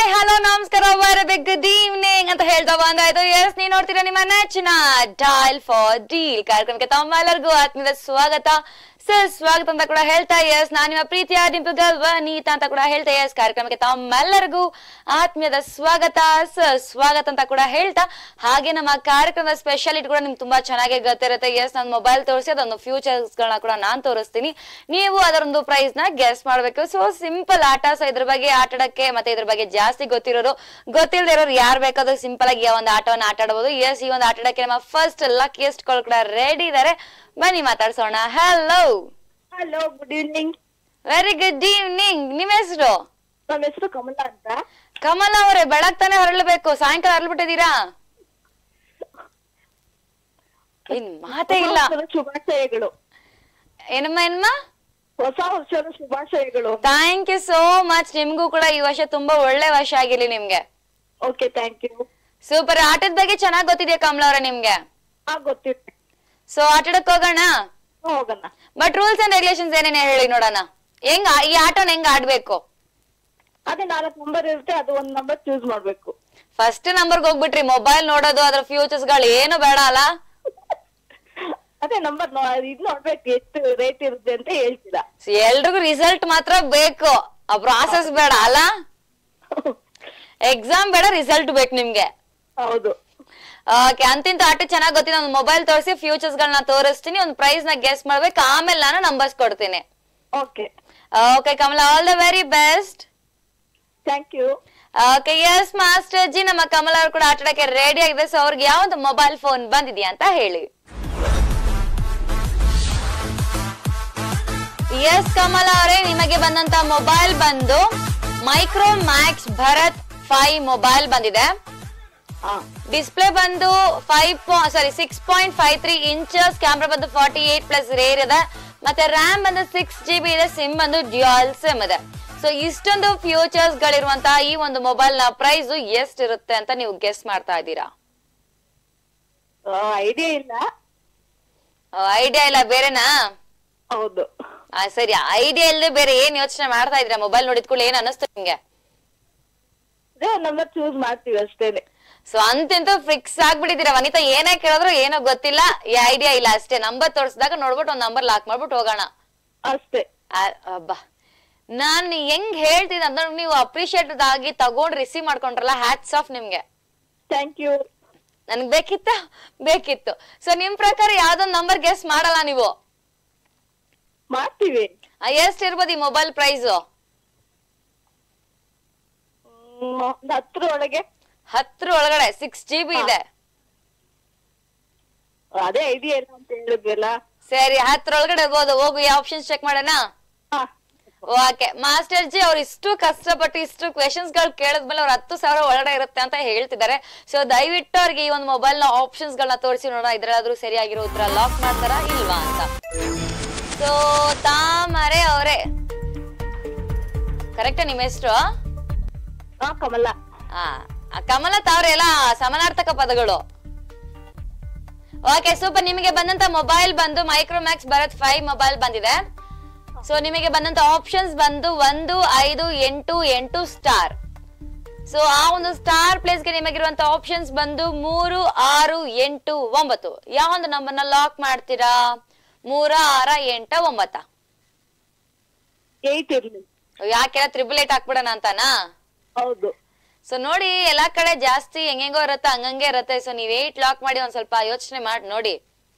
Hi hello ನಮಸ್ಕಾರ very good evening ಅಂತ ಹೇಳ್ತಾ ಬಂದಾಯ್ತು ಎಸ್ ನೀವ್ ನೋಡ್ತೀರಾ ನಿಮ್ಮ ನೆಚ್ಚಿನ ಡೈಲ್ ಫಾರ್ ಡೀಲ್ ಕಾರ್ಯಕ್ರಮಕ್ಕೆ ತಮ್ಮೆಲ್ಲರಿಗೂ ಆತ್ಮೀಯ ಸ್ವಾಗತ ಸರ್ ಸ್ವಾಗತ ಅಂತ ಕೂಡ ಹೇಳ್ತಾ ಎಸ್ ನಾನು ನಿಮ್ಮ ಪ್ರೀತಿಯ ಡಿಂಪಲ್ ವನೀತಾ ಅಂತ ಕೂಡ ಹೇಳ್ತಾ ಎಸ್ ಕಾರ್ಯಕ್ರಮಕ್ಕೆ ತಮ್ಮೆಲ್ಲರಿಗೂ ಆತ್ಮೀಯದ ಸ್ವಾಗತ ಸರ್ ಸ್ವಾಗತ ಅಂತ ಕೂಡ ಹೇಳ್ತಾ ಹಾಗೆ ನಮ್ಮ ಕಾರ್ಯಕ್ರಮದ ಸ್ಪೆಷಾಲಿಟಿ ಕೂಡ ನಿಮ್ಗೆ ತುಂಬಾ ಚೆನ್ನಾಗಿ ಗೊತ್ತಿರುತ್ತೆ ಎಸ್ ನಾನು ಮೊಬೈಲ್ ತೋರಿಸಿ ಅದೊಂದು ಫ್ಯೂಚರ್ಸ್ ಗಳನ್ನ ಕೂಡ ನಾನ್ ತೋರಿಸ್ತೀನಿ ನೀವು ಅದರೊಂದು ಪ್ರೈಸ್ ನ ಗೆಸ್ ಮಾಡ್ಬೇಕು ಸೊ ಸಿಂಪಲ್ ಆಟ ಸೊ ಇದ್ರ ಬಗ್ಗೆ ಆಟ ಆಡಕ್ಕೆ ಮತ್ತೆ ಇದ್ರ ಬಗ್ಗೆ ಜಾಸ್ತಿ ಗೊತ್ತಿರೋರು ಗೊತ್ತಿಲ್ಲದೆ ಇರೋರು ಯಾರು ಬೇಕಾದ್ರೂ ಸಿಂಪಲ್ ಆಗಿ ಒಂದು ಆಟವನ್ನ ಆಟ ಆಡಬಹುದು ಎಸ್ ಈ ಒಂದು ಆಟ ಆಡಕ್ಕೆ ನಮ್ಮ ಫಸ್ಟ್ ಲಕ್ಕಿಯೆಸ್ಟ್ ಕಾಲ್ ಕೂಡ ರೆಡಿ ಇದಾರೆ ಬನ್ನಿ ಮಾತಾಡ್ಸೋಣ hello hello good evening very good evening ನಿಮ್ಮ ಹೆಸರು ನಮ್ಮ ಹೆಸರು ಕಮಲ ಅಂತ ಕಮಲ ಅವರೇ ಬೆಳಗ್ ತಾನೇ ಹೊರಳ್ಬೇಕು ಸಾಯಂಕಾಲ ಹೊರಳ್ಬಿಟ್ಟಿದೀರಾ ಇನ್ ಮಾತೇ ಇಲ್ಲ ಹೊಸ ವರ್ಷದ ಶುಭಾಶಯಗಳು ಏನಮ್ಮ ಏನಮ್ಮ ಹೊಸ ವರ್ಷದ ಶುಭಾಶಯಗಳು ಥ್ಯಾಂಕ್ ಯು ಸೋ ಮಚ್ ನಿಮ್ಗೂ ಕೂಡ ಈ ವರ್ಷ ತುಂಬಾ ಒಳ್ಳೆ ವರ್ಷ ಆಗಿರ್ಲಿ ನಿಮ್ಗೆ ಓಕೆ ಥ್ಯಾಂಕ್ ಯು ಸೂಪರ್ ಆಟದ ಬಗ್ಗೆ ಚೆನ್ನಾಗ್ ಗೊತ್ತಿದೆಯಾ ಕಮಲ ಅವ್ರೆ ನಿಮ್ಗೆ ಆ ಗೊತ್ತಿತ್ತು ಸೊ ಆಟಾಡಕ್ ಹೋಗೋಣ ಹೋಗೋಣ ಬಟ್ ರೂಲ್ಸ್ ಅಂಡ್ ರೆಗ್ಯುಲೇಷನ್ಸ್ ಏನೇನು ಹೇಳಿ ನೋಡೋಣ ಹೆಂಗ್ ಆ- ಈ ಆಟನ ಹೆಂಗ್ ಆಡ್ಬೇಕು ಅದೇ ನಾಲ್ಕು ನಂಬರ್ ಇರುತ್ತೆ ಅದು ಒಂದ್ ನಂಬರ್ ಚೂಸ್ ಮಾಡ್ಬೇಕು ಫಸ್ಟ್ ನಂಬರ್ಗೆ ಹೋಗ್ಬಿಟ್ರಿ ಮೊಬೈಲ್ ನೋಡೋದು ಅದ್ರ ಫ್ಯೂಚರ್ಸ್ ಗಳು ಏನು ಬೇಡ ಅಲ್ಲ ಅದೇ ನಂಬರ್ ಇದು ನೋಡ್ಬೇಕು ಎಷ್ಟು ರೇಟ್ ಇರುತ್ತೆ ಅಂತ ಹೇಳ್ತೀರಾ So, ಎಲ್ರಿಗೂ ರಿಸಲ್ಟ್ ಮಾತ್ರ ಬೇಕು ಆ ಪ್ರಾಸೆಸ್ ಬೇಡ ಅಲ್ಲ ಎಕ್ಸಾಮ್ ಬೇಡ ರಿಸಲ್ಟ್ ಬೇಕು ನಿಮ್ಗೆ ಹೌದು ಓಕೆ ಅಂತಿಂತ ಆಟ ಚೆನ್ನಾಗ್ ಗೊತ್ತಿದೆ ಒಂದು ಮೊಬೈಲ್ ತೋರಿಸಿ ಫ್ಯೂಚರ್ಸ್ ಗಳನ್ನ ತೋರಿಸ್ತೀನಿ ಒಂದು ಪ್ರೈಸ್ ನ ಗೆಸ್ ಮಾಡ್ಬೇಕು ಆಮೇಲೆ ನಾನು ನಂಬರ್ಸ್ ಕೊಡ್ತೀನಿ okay okay Kamala all the very best thank you okay yes master ji ನಮ್ಮ ಕಮಲ ಅವ್ರು ಕೂಡ ಆಟ ಆಡಕ್ಕೆ ರೆಡಿ ಆಗಿದೆ ಸೊ ಅವ್ರಿಗೆ ಯಾವ್ದು ಮೊಬೈಲ್ ಫೋನ್ ಬಂದಿದ್ಯಾ ಅಂತ ಹೇಳಿ ಎಸ್ ಕಮಲ ಅವರೇ ನಿಮಗೆ ಬಂದಂತ ಮೊಬೈಲ್ ಬಂದು Micromax Bharat five mobile ಬಂದಿದೆ ಹಾ ಡಿಸ್ಪ್ಲೇ ಬಂದು five sorry six point five three inches camera ಬಂದು ಫಾರ್ಟಿ ಏಟ್ ಪ್ಲಸ್ ರೇರ್ ಇದೆ ಮತ್ತೆ ರ್ಯಾಮ್ ಬಂದು ಸಿಕ್ಸ್ ಜಿ ಬಿ ಇದೆ ಸಿಮ್ ಬಂದು ಡ್ಯೂಯಲ್ ಸಿಮ್ ಇದೆ ಸೊ ಇಷ್ಟೊಂದು ಫ್ಯೂಚರ್ಸ್ ಗಳಿರುವಂತಹ ಈ ಒಂದು ಮೊಬೈಲ್ ನ ಪ್ರೈಸ್ ಎಷ್ಟಿರುತ್ತೆ ಅಂತ ನೀವು ಗೆಸ್ ಮಾಡ್ತಾ ಇದ್ದೀರಾ ಐಡಿಯಾ ಇಲ್ಲ ಐಡಿಯಾ ಇಲ್ಲ ಬೇರೆನಾ ಹೌದು ಆ, ಸರಿ ಐಡಿಯಾ ಇಲ್ಲದೆ ಬೇರೆ ಏನ್ ಯೋಚನೆ ಮಾಡ್ತಾ ಇದ್ದೀರಾ ಮೊಬೈಲ್ ನೋಡಿದ ಕೂಡಲೇ ಏನ್ ಅನಿಸ್ತು ನಿಮ್ಗೆ ಅದೇ ಒಂದ್ ನಂಬರ್ ಚೂಸ್ ಮಾಡ್ತೀವಿ ಅಷ್ಟೇನೆ ಸೊ ಅಂತೆಂತ ಫಿಕ್ಸ್ ಆಗ್ಬಿಟ್ಟಿದ್ದೀರಾ ವನಿತಾ ಏನೇ ಕೇಳಿದ್ರು ಏನೋ ಗೊತ್ತಿಲ್ಲ ಐಡಿಯಾ ಇಲ್ಲ ಅಷ್ಟೇ ನಂಬರ್ ತೋರಿಸಿದಾಗ ನೋಡ್ಬಿಟ್ಟು ಒಂದ್ ನಂಬರ್ ಲಾಕ್ ಮಾಡ್ಬಿಟ್ಟು ಹೋಗೋಣ ಅಷ್ಟೇ ಆ- ಅಬ್ಬಾ ನಾನ್ ಹೆಂಗ್ ಹೇಳ್ತಿದ್ದೆ ಅಂದ್ರೆ ನೀವು ಅಪ್ರಿಶಿಯೇಟ್ ಆಗಿ ತಗೊಂಡ್ ರಿಸೀವ್ ಮಾಡ್ಕೊಂಡ್ರಲ್ಲ ಹ್ಯಾಟ್ಸ್ ಆಫ್ ನಿಮ್ಗೆ ಥ್ಯಾಂಕ್ ಯು ನನ್ಗ್ ಬೇಕಿತ್ತ ಬೇಕಿತ್ತು ಸೊ ನಿಮ್ ಪ್ರಕಾರ ಯಾವ್ದೊಂದ್ ನಂಬರ್ ಗೆಸ್ ಮಾಡಲ್ಲ ನೀವು ಮಾಡ್ತೀವಿ ಆ, ಎಷ್ಟ್ ಇರ್ಬೋದು ಈ ಮೊಬೈಲ್ ಪ್ರೈಸ್ ಹ್ಮ್, ಒಂದ್ ಹತ್ರ ಒಳಗೆ ಹತ್ರ ಒಳಗಡೆ ಸಿಕ್ಸ್ ಜಿ ಬಿ ಇದೆ ಅದೇ ಐಡಿಯಾ ಇಲ್ಲ ಅಂತ ಹೇಳಿದ್ವಲ್ಲ ಸರಿ ಹತ್ರ ಒಳಗಡೆ ಇರ್ಬೋದು ಹೋಗು ಈ ಆಪ್ಷನ್ಸ್ ಚೆಕ್ ಮಾಡೋಣ ಹಾ ಓಕೆ ಮಾಸ್ಟರ್ ಜಿ ಅವ್ರು ಇಷ್ಟು ಕಷ್ಟಪಟ್ಟು ಇಷ್ಟು ಕ್ವೆಶನ್ಸ್ ಗಳು ಕೇಳಿದ್ಮೇಲೆ ಅವ್ರು ಹತ್ತು ಸಾವಿರ ಒಳಗಡೆ ಇರುತ್ತೆ ಅಂತ ಹೇಳ್ತಿದ್ದಾರೆ ಸೊ ದಯವಿಟ್ಟು ಅವ್ರಿಗೆ ಈ ಒಂದು ಮೊಬೈಲ್ ನ ಆಪ್ಷನ್ಸ್ ಗಳನ್ನ ತೋರಿಸಿ ನೋಡೋಣ ಇದ್ರಲ್ಲಾದ್ರೂ ಸರಿಯಾಗಿರೋ ಉತ್ತರ ಲಾಕ್ ಮಾಡ್ತಾರಾ ಇಲ್ವಾ ಅಂತ ಸೊ ತಾಮರೆ ಅವರೇ ಕರೆಕ್ಟಾ ನಿಮ್ಮ ಹೆಸರು ಹಾ ಕಮಲ ಆ ಕಮಲತ್ ಅವ್ರೆ ಎಲ್ಲ ಸಮಾನಾರ್ಥಕ ಪದಗಳು ಓಕೆ ಸೂಪರ್ ನಿಮಗೆ ಬಂದಂತ ಮೊಬೈಲ್ ಬಂದು ಮೈಕ್ರೋಮ್ಯಾಕ್ಸ್ ಭರತ್ ಫೈವ್ ಮೊಬೈಲ್ ಬಂದಿದೆ ಸೊ ನಿಮಗೆ ಬಂದಂತ ಆಪ್ಷನ್ಸ್ ಬಂದು ಒಂದು ಐದು ಎಂಟು ಎಂಟು ಸ್ಟಾರ್ ಸೊ ಆ ಒಂದು ಸ್ಟಾರ್ ಪ್ಲೇಸ್ಗೆ ನಿಮಗಿರುವಂತ ಆಪ್ಷನ್ಸ್ ಬಂದು ಮೂರು ಆರು ಎಂಟು ಒಂಬತ್ತು ಯಾವ ಒಂದು ನಂಬರ್ನ ಲಾಕ್ ಮಾಡ್ತೀರಾ ಮೂರ ಆರ ಎಂಟ ಒಂಬತ್ತ ಏಟ್ ಇರ್ಲಿ ಯಾಕೆಲ್ಲ ತ್ರಿಬಲ್ ಏಟ್ ಹಾಕ್ಬಿಡೋಣ ಅಂತಾನಾ ಹೌದು ಸೊ ನೋಡಿ ಎಲ್ಲಾ ಕಡೆ ಜಾಸ್ತಿ ಹೆಂಗೆಂಗೋ ಇರುತ್ತೆ ಹಂಗಂಗೆ ಇರುತ್ತೆ ಸೊ ನೀವ್ ಏಟ್ ಲಾಕ್ ಮಾಡಿ ಒಂದ್ ಸ್ವಲ್ಪ ಯೋಚನೆ ಮಾಡಿ ನೋಡಿ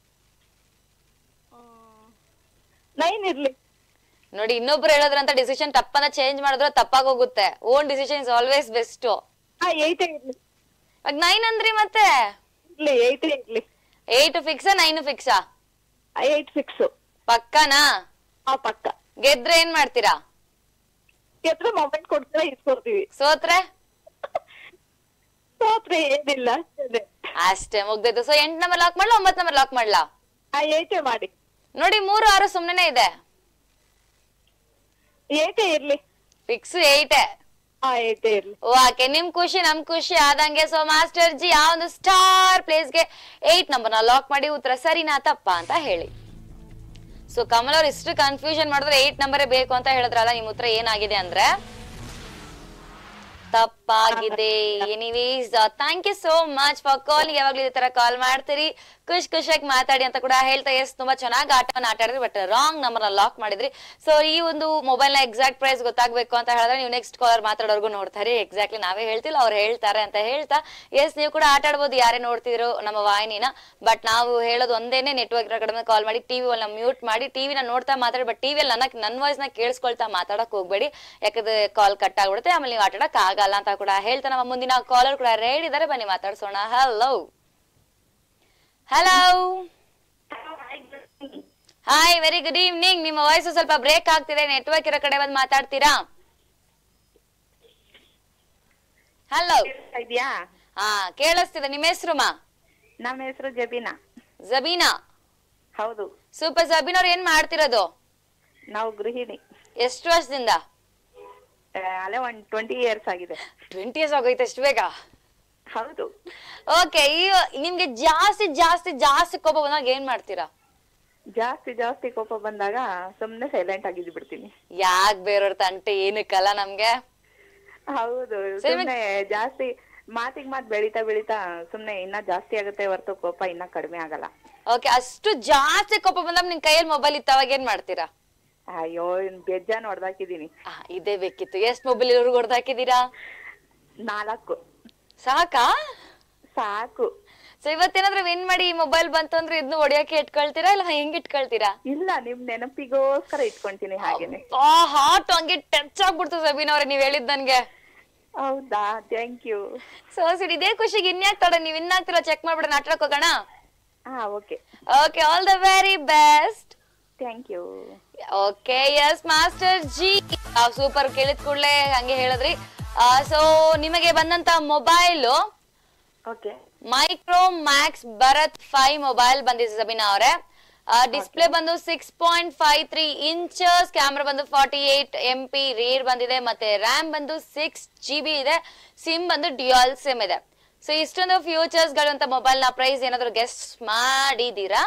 ನೈನ್ ಇರ್ಲಿ ನೋಡಿ ಇನ್ನೊಬ್ರು ಹೇಳೋದ್ರಂತ ಡಿಸಿಷನ್ ತಪ್ಪನ್ನ ಚೇಂಜ್ ಮಾಡಿದ್ರೆ ತಪ್ಪಾಗಿ ಹೋಗುತ್ತೆ own decision is always best ಹಾ ಏಟ್ ಇರ್ಲಿ ಇವಾಗ ನೈನ್ ಅಂದ್ರಿ ಮತ್ತೆ ಇರ್ಲಿ ಏಟ್ ಇರ್ಲಿ ಏಟ್ ಫಿಕ್ಸಾ ನೈನ್ ಫಿಕ್ಸಾ ಏಟ್ ಸಿಕ್ಸ್ ಪಕ್ಕನಾ ಆ ಪಕ್ಕ ಗೆದ್ರೆ ಏನ್ ಮಾಡ್ತೀರಾ ಎತ್ರ ಮೊಬೈಲ್ ಕೊಡ್ತೀರಾ ಇಸ್ಕೊಡ್ತೀವಿ ಸೋತ್ರೆ ಸೋತ್ರೆ ಏನಿಲ್ಲ ಅಷ್ಟೇ ಅಷ್ಟೇ ಮುಗ್ದೈತು ಸೊ ಎಂಟ್ ನಂಬರ್ ಲಾಕ್ ಮಾಡ್ಲಾ ಒಂಬತ್ ನಂಬರ್ ಲಾಕ್ ಮಾಡ್ಲಾ ಆ ಏಟೇ ಮಾಡಿ ನೋಡಿ ಮೂರು ಆರು ಸುಮ್ನೆ ಇದೆ ಏಟೇ ಇರ್ಲಿ ಫಿಕ್ಸ್ ಏಟೇ ಹಾ ಏಟೇ ಇರ್ಲಿ ಓಕೆ ನಿಮ್ ಖುಷಿ ನಮ್ ಖುಷಿ ಆದಂಗೆ ಸೊ ಮಾಸ್ಟರ್ ಜಿ ಆ ಒಂದು ಸ್ಟಾರ್ ಪ್ಲೇಸ್ಗೆ ಏಟ್ ನಂಬರ್ ನ ಲಾಕ್ ಮಾಡಿ ಉತ್ತರ ಸರಿನಾ ತಪ್ಪಾ ಅಂತ ಹೇಳಿ ಸೊ ಕಮಲ್ ಅವ್ರು ಇಷ್ಟು ಕನ್ಫ್ಯೂಷನ್ ಮಾಡಿದ್ರೆ ಏಟ್ ನಂಬರೇ ಬೇಕು ಅಂತ ಹೇಳಿದ್ರಲ್ಲ ನಿಮ್ ಉತ್ತರ ಏನಾಗಿದೆ ಅಂದ್ರೆ ತಪ್ಪಾಗಿದೆ anyways thank you so much for calling ಯಾವಾಗ್ಲೂ ಈ ತರ ಕಾಲ್ ಮಾಡ್ತೀರಿ ಖುಷ್ ಖುಷಿಯಾಗಿ ಮಾತಾಡಿ ಅಂತ ಕೂಡ ಹೇಳ್ತಾ ಎಸ್ ತುಂಬಾ ಚೆನ್ನಾಗಿ ಆಟವನ್ನ ಆಟ ಆಡಿದ್ರಿ ಬಟ್ ರಾಂಗ್ ನಂಬರ್ ಲಾಕ್ ಮಾಡಿದ್ರಿ ಸೊ ಈ ಒಂದು ಮೊಬೈಲ್ ನ ಎಕ್ಸಾಕ್ಟ್ ಪ್ರೈಸ್ ಗೊತ್ತಾಗ್ಬೇಕು ಅಂತ ಹೇಳಿದ್ರೆ ನೀವು ನೆಕ್ಸ್ಟ್ ಕಾಲರ್ ಮಾತಾಡೋರ್ಗು ನೋಡ್ತಾರೆ ಎಕ್ಸಾಕ್ಟ್ಲಿ ನಾವೇ ಹೇಳ್ತಿಲ್ಲ ಅವ್ರು ಹೇಳ್ತಾರೆ ಅಂತ ಹೇಳ್ತಾ ಎಸ್ ನೀವು ಕೂಡ ಆಟ ಆಡ್ಬೋದು ಯಾರೇ ನೋಡ್ತಿದ್ರು ನಮ್ಮ ವಾಹಿನಿನ ಬಟ್ ನಾವು ಹೇಳೋದು ಒಂದೇನೆ ನೆಟ್ವರ್ಕ್ ಕಡಿಮೆ ಕಾಲ್ ಮಾಡಿ ಟಿವಿ ಒಲ್ಲ ಮ್ಯೂಟ್ ಮಾಡಿ ಟಿವಿನ ನೋಡ್ತಾ ಮಾತಾಡಿ ಬಟ್ ಟಿವಿಯಲ್ಲಿ ನನ್ನ ನನ್ನ ವಾಯ್ಸ್ ನ ಕೇಳಿಸ್ಕೊಳ್ತಾ ಮಾತಾಡಕ್ ಹೋಗ್ಬೇಡಿ ಯಾಕಂದ್ರೆ ಕಾಲ್ ಕಟ್ ಆಗ್ಬಿಡುತ್ತೆ ಆಮೇಲೆ ನೀವು ಆಟಾಡಕ್ ಆಗಲ್ಲ ಅಂತ ಕೂಡ ಹೇಳ್ತಾ ನಮ್ಮ ಮುಂದಿನ ಕಾಲರ್ ಕೂಡ ರೆಡಿ ಇದಾರೆ ಬನ್ನಿ ಮಾತಾಡ್ಸೋಣ hello hello hi very good evening ನಿಮ್ಮ ವಾಯ್ಸ್ ಸ್ವಲ್ಪ ಬ್ರೇಕ್ ಆಗ್ತಿದೆ ನೆಟ್ವರ್ಕ್ ಇರೋ ಕಡೆ ಬಂದು ಮಾತಾಡ್ತೀರಾ ಹಲೋ ಇದೆಯಾ ಹಾ ಕೇಳಿಸ್ತಿದೆ ನಿಮ್ಮ ಹೆಸರು ಮಾ ನಮ್ಮ ಹೆಸರು ಜಬೀನಾ ಜಬೀನಾ ಹೌದು ಸೂಪರ್ ಜಬೀನ್ ಅವ್ರು ಏನ್ ಮಾಡ್ತಿರೋದು ನಾವು ಗೃಹಿಣಿ ಎಷ್ಟು ವರ್ಷದಿಂದ ಆ, ಅಲ್ಲೇ ಒಂದ್ ಟ್ವೆಂಟಿ ಇಯರ್ಸ್ ಆಗಿದೆ ಟ್ವೆಂಟಿ ಇಯರ್ಸ್ ಆಗೋಯ್ತು ಎಷ್ಟು ಬೇಗ ಹೌದು ಓಕೆ ಈ ನಿಮ್ಗೆ ಜಾಸ್ತಿ ಜಾಸ್ತಿ ಜಾಸ್ತಿ ಕೋಪ ಬಂದಾಗ ಏನ್ ಮಾಡ್ತೀರಾ ಜಾಸ್ತಿ ಜಾಸ್ತಿ ಕೋಪ ಬಂದಾಗ ಸುಮ್ನೆ ಸೈಲೆಂಟ್ ಆಗಿದ್ದು ಬಿಡ್ತೀನಿ ಯಾಕ್ ಬೇರೆಯವ್ರ ತಂಟೆ ಏನಕ್ಕಲ್ಲ ನಮ್ಗೆ ಹೌದು ಸರಿ, ಸುಮ್ನೆ ಜಾಸ್ತಿ ಮಾತಿಗ್ ಮಾತ್ ಬೆಳಿತಾ ಬೆಳಿತಾ ಸುಮ್ನೆ ಇನ್ನ ಜಾಸ್ತಿ ಆಗುತ್ತೆ ಹೊರತು ಕೋಪ ಇನ್ನ ಕಡಿಮೆ ಆಗಲ್ಲ ಓಕೆ ಅಷ್ಟು ಜಾಸ್ತಿ ಕೋಪ ಬಂದಾಗ ನಿಮ್ ಕೈಯಲ್ಲಿ ಮೊಬೈಲ್ ಇತ್ತು ಅವಾಗ ಏನ್ ಮಾಡ್ತೀರಾ ಅಯ್ಯೋ ಇನ್ ಬೇಜಾನ್ ಹೊಡ್ದಾಕಿದೀನಿ ಆ, ಇದೇ ಬೇಕಿತ್ತು ಎಷ್ಟ್ ಮೊಬೈಲ್ ಇವ್ರಿಗೆ ಹೊಡೆದು ಹಾಕಿದೀರಾ ನಾಲ್ಕು ಸಾಕಾ ಸಾಕು ಸೊ ಇವತ್ತೇನಾದ್ರೂ ವಿನ್ ಮಾಡಿ ಈ ಮೊಬೈಲ್ ಬಂತು ಅಂದ್ರೆ ಇದನ್ನ ಹೊಡಿಯಕ್ಕೆ ಇಟ್ಕೊಳ್ತೀರಾ ಇಲ್ಲ ಹೆಂಗ್ ಇಟ್ಕೊಳ್ತೀರಾ ಇಲ್ಲ ನಿಮ್ ನೆನಪಿಗೋಸ್ಕರ ಇಟ್ಕೊಂತೀನಿ ಹಾಗೇನೆ ಆ ಹಾಟ್ ಹಂಗೆ ಟಚ್ ಆಗ್ಬಿಡ್ತು ಸಬೀನ್ ಅವ್ರೆ ನೀವ್ ಹೇಳಿದ್ ನನ್ಗೆ ಹೌದಾ ಥ್ಯಾಂಕ್ ಯು ಸೊ ಸರಿ ಇದೇ ಖುಷಿಗೆ ಇನ್ಯಾಕ್ ತಡ ನೀವ್ ಇನ್ ಆಗ್ತಿರೋ ಚೆಕ್ ಮಾಡ್ಬಿಡ ನಾಟಕ ಹೋಗೋಣ ಹಾ okay okay all the very best thank you okay yes master ji super ಕೇಳಿದ ಕೂಡಲೇ ಹಂಗೆ ಹೇಳಿದ್ರಿ ಸೊ ನಿಮಗೆ ಬಂದಂತ mobile okay Micromax Bharat five mobile ಬಂದಿದೆ ಸಬಿನಾ ಅವರೇ ಡಿಸ್ಪ್ಲೇ ಬಂದು six point five three inches camera ಬಂದು forty eight M P rear ಬಂದಿದೆ ಮತ್ತೆ ರ್ಯಾಮ್ ಬಂದು ಸಿಕ್ಸ್ ಜಿ ಬಿ ಇದೆ ಸಿಮ್ ಬಂದು ಡ್ಯುಯಲ್ ಸಿಮ್ ಇದೆ ಸೊ ಇಷ್ಟೊಂದು ಫ್ಯೂಚರ್ಸ್ ಗಳಂತ ಮೊಬೈಲ್ ನ ಪ್ರೈಸ್ ಏನಾದ್ರು ಗೆಸ್ಟ್ ಮಾಡಿದೀರಾ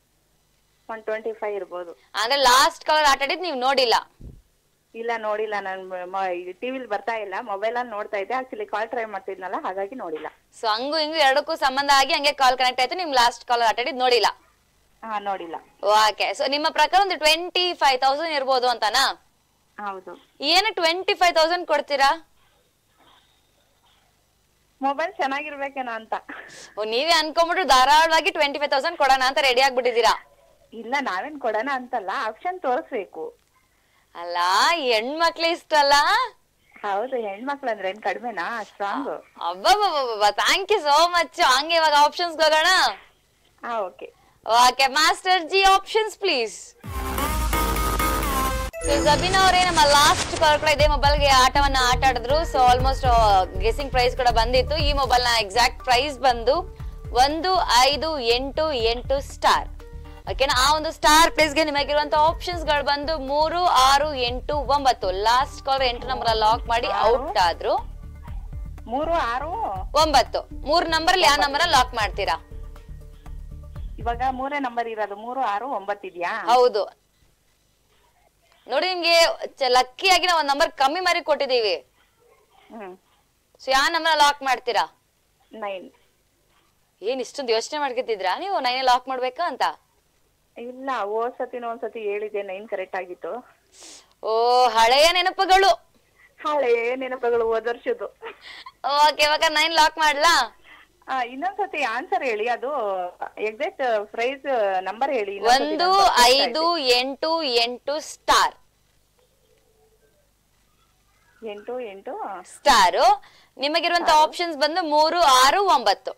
ಒನ್ ಟ್ವೆಂಟಿ ಫೈವ್ ಇರ್ಬೋದು ಅಂದ್ರೆ ಲಾಸ್ಟ್ ಕಲರ್ ಆಟ ಆಡಿದ್ ನೀವು ನೋಡಿಲ್ಲ ಇಲ್ಲ ನೋಡಿಲ್ಲ ನಾನು ಟಿವಿಲಿ ಬರ್ತಾ ಇಲ್ಲ ಮೊಬೈಲ್ ಅಲ್ಲಿ ನೋಡ್ತಾ ಇದ್ದೆ ಆಕ್ಚುಲಿ ಕಾಲ್ ಟ್ರೈ ಮಾಡ್ತಿದ್ನಲ್ಲ ಹಾಗಾಗಿ ನೋಡಿಲ್ಲ ಸೊ ಹಂಗು ಹಿಂಗು ಎರಡಕ್ಕೂ ಸಂಬಂಧ ಆಗಿ ಹಂಗೆ ಕಾಲ್ ಕನೆಕ್ಟ್ ಆಯ್ತು ನಿಮ್ ಲಾಸ್ಟ್ ಕಾಲರ್ ಆಟ ಆಡಿದ್ ನೋಡಿಲ್ಲ ಹಾ ನೋಡಿಲ್ಲ ಓಕೆ ಸೊ ನಿಮ್ಮ ಪ್ರಕಾರ ಒಂದು ಟ್ವೆಂಟಿ ಫೈವ್ ತೌಸಂಡ್ ಇರ್ಬೋದು ಅಂತಾನಾ ಹೌದು ಏನು ಟ್ವೆಂಟಿ ಫೈವ್ ತೌಸಂಡ್ ಕೊಡ್ತೀರಾ ಮೊಬೈಲ್ ಚೆನ್ನಾಗಿರ್ಬೇಕೇನೋ ಅಂತ ಓ ನೀವೇ ಅನ್ಕೊಂಬಿಟ್ಟು ಧಾರಾಳವಾಗಿ ಟ್ವೆಂಟಿ ಫೈವ್ ತೌಸಂಡ್ ಕೊಡೋಣ ಅಂತ ರೆಡಿ ಆಗ್ಬಿಟ್ಟಿದ್ದೀರಾ ಇಲ್ಲ ನಾವೇನ್ ಕೊಡೋಣ ಅಂತಲ್ಲ ಆಪ್ಷನ್ ತೋರಿಸ್ಬೇಕು ಅಲ್ಲ ಹೆಣ್ಮಕ್ಳು ಇಷ್ಟಲ್ಲ ಹೌದು ಹೆಣ್ಮಕ್ಳು ಅಂದ್ರೆ ಏನ್ ಕಡಿಮೆನಾ ಸ್ಟ್ರಾಂಗ್ ಅಬ್ಬಬ್ಬಬ್ಬ ಥ್ಯಾಂಕ್ ಯು ಸೋ ಮಚ್ ಹಂಗೆ ಇವಾಗ ಆಪ್ಷನ್ಸ್ ಹೋಗೋಣ ಹಾ okay okay master ji options please Jabeen ಅವರೇ ನಮ್ಮ ಲಾಸ್ಟ್ ಕಾಲ್ ಕೂಡ ಇದೇ ಮೊಬೈಲ್ ಗೆ ಆಟವನ್ನ ಆಟ ಆಡಿದ್ರು ಸೊ ಆಲ್ಮೋಸ್ಟ್ ಗೆಸಿಂಗ್ ಪ್ರೈಸ್ ಕೂಡ ಬಂದಿತ್ತು ಈ ಮೊಬೈಲ್ ನ ಎಕ್ಸಾಕ್ಟ್ ಪ್ರೈಸ್ ಬಂದು ಒಂದು ಐದು ಎಂಟು ಎಂಟು ಸ್ಟಾರ್ ಓಕೆನಾ ಆ ಒಂದು ಸ್ಟಾರ್ ಪ್ಲೇಸ್ ಗೆ ನಿಮಗಿರುವಂತ ಆಪ್ಷನ್ಸ್ ಗಳು ಬಂದು ಮೂರು ಆರು ಎಂಟು ಒಂಬತ್ತು ಲಾಸ್ಟ್ ಕಾಲ್ ಎಂಟು ನಂಬರ್ ಲಾಕ್ ಮಾಡಿ ಔಟ್ ಆದ್ರು ಮೂರು ಆರು ಒಂಬತ್ತು ಮೂರ್ ನಂಬರ್ ಯಾವ ನಂಬರ್ ಲಾಕ್ ಮಾಡ್ತೀರಾ ಇವಾಗ ಮೂರೇ ನಂಬರ್ ಇರೋದು ಮೂರು ಆರು ಒಂಬತ್ತು ಇದೆಯಾ ಹೌದು ನೋಡಿ ನಿಮ್ಗೆ ಲಕ್ಕಿ ಆಗಿ ನಾವು ಒಂದ್ ನಂಬರ್ ಕಮ್ಮಿ ಮಾಡಿ ಕೊಟ್ಟಿದೀವಿ ಹ್ಮ್ ಸೊ ಯಾವ ನಂಬರ್ ಲಾಕ್ ಮಾಡ್ತೀರಾ ನೈನ್ ಏನ್ ಇಷ್ಟೊಂದು ಯೋಚನೆ ಮಾಡ್ಕೊತಿದ್ರಾ ನೀವು ನೈನ್ ಲಾಕ್ ಮಾಡ್ಬೇಕಾ ಅಂತ ಇಲ್ಲ ಹೋದ್ ಸತಿನೂ ಒಂದ್ಸತಿ ಹೇಳಿದೆ ನೈನ್ ಕರೆಕ್ಟ್ ಆಗಿತ್ತು ಓ ಹಳೆಯ ನೆನಪುಗಳು ಹಳೆ ನೆನಪುಗಳು ಹೋದ ವರ್ಷದ್ದು ಓಕೆ ಇವಾಗ ನೈನ್ ಲಾಕ್ ಮಾಡ್ಲಾ ಆ, ಇನ್ನೊಂದ್ಸತಿ ಆನ್ಸರ್ ಹೇಳಿ ಅದು ಎಕ್ಸಾಕ್ಟ್ ಪ್ರೈಸ್ ನಂಬರ್ ಹೇಳಿ ಇನ್ನೊಂದ್ಸತಿ ಒಂದು ನಾನ್ ಬರ್ಕೊಳ್ತಾ ಐದು ಎಂಟು ಎಂಟು ಸ್ಟಾರ್ ಇದ್ದೆ. ಎಂಟು ಎಂಟು ಸ್ಟಾರು ನಿಮಗಿರುವಂತ ಆಪ್ಷನ್ಸ್ ಬಂದು ಮೂರು ಆರು ಒಂಬತ್ತು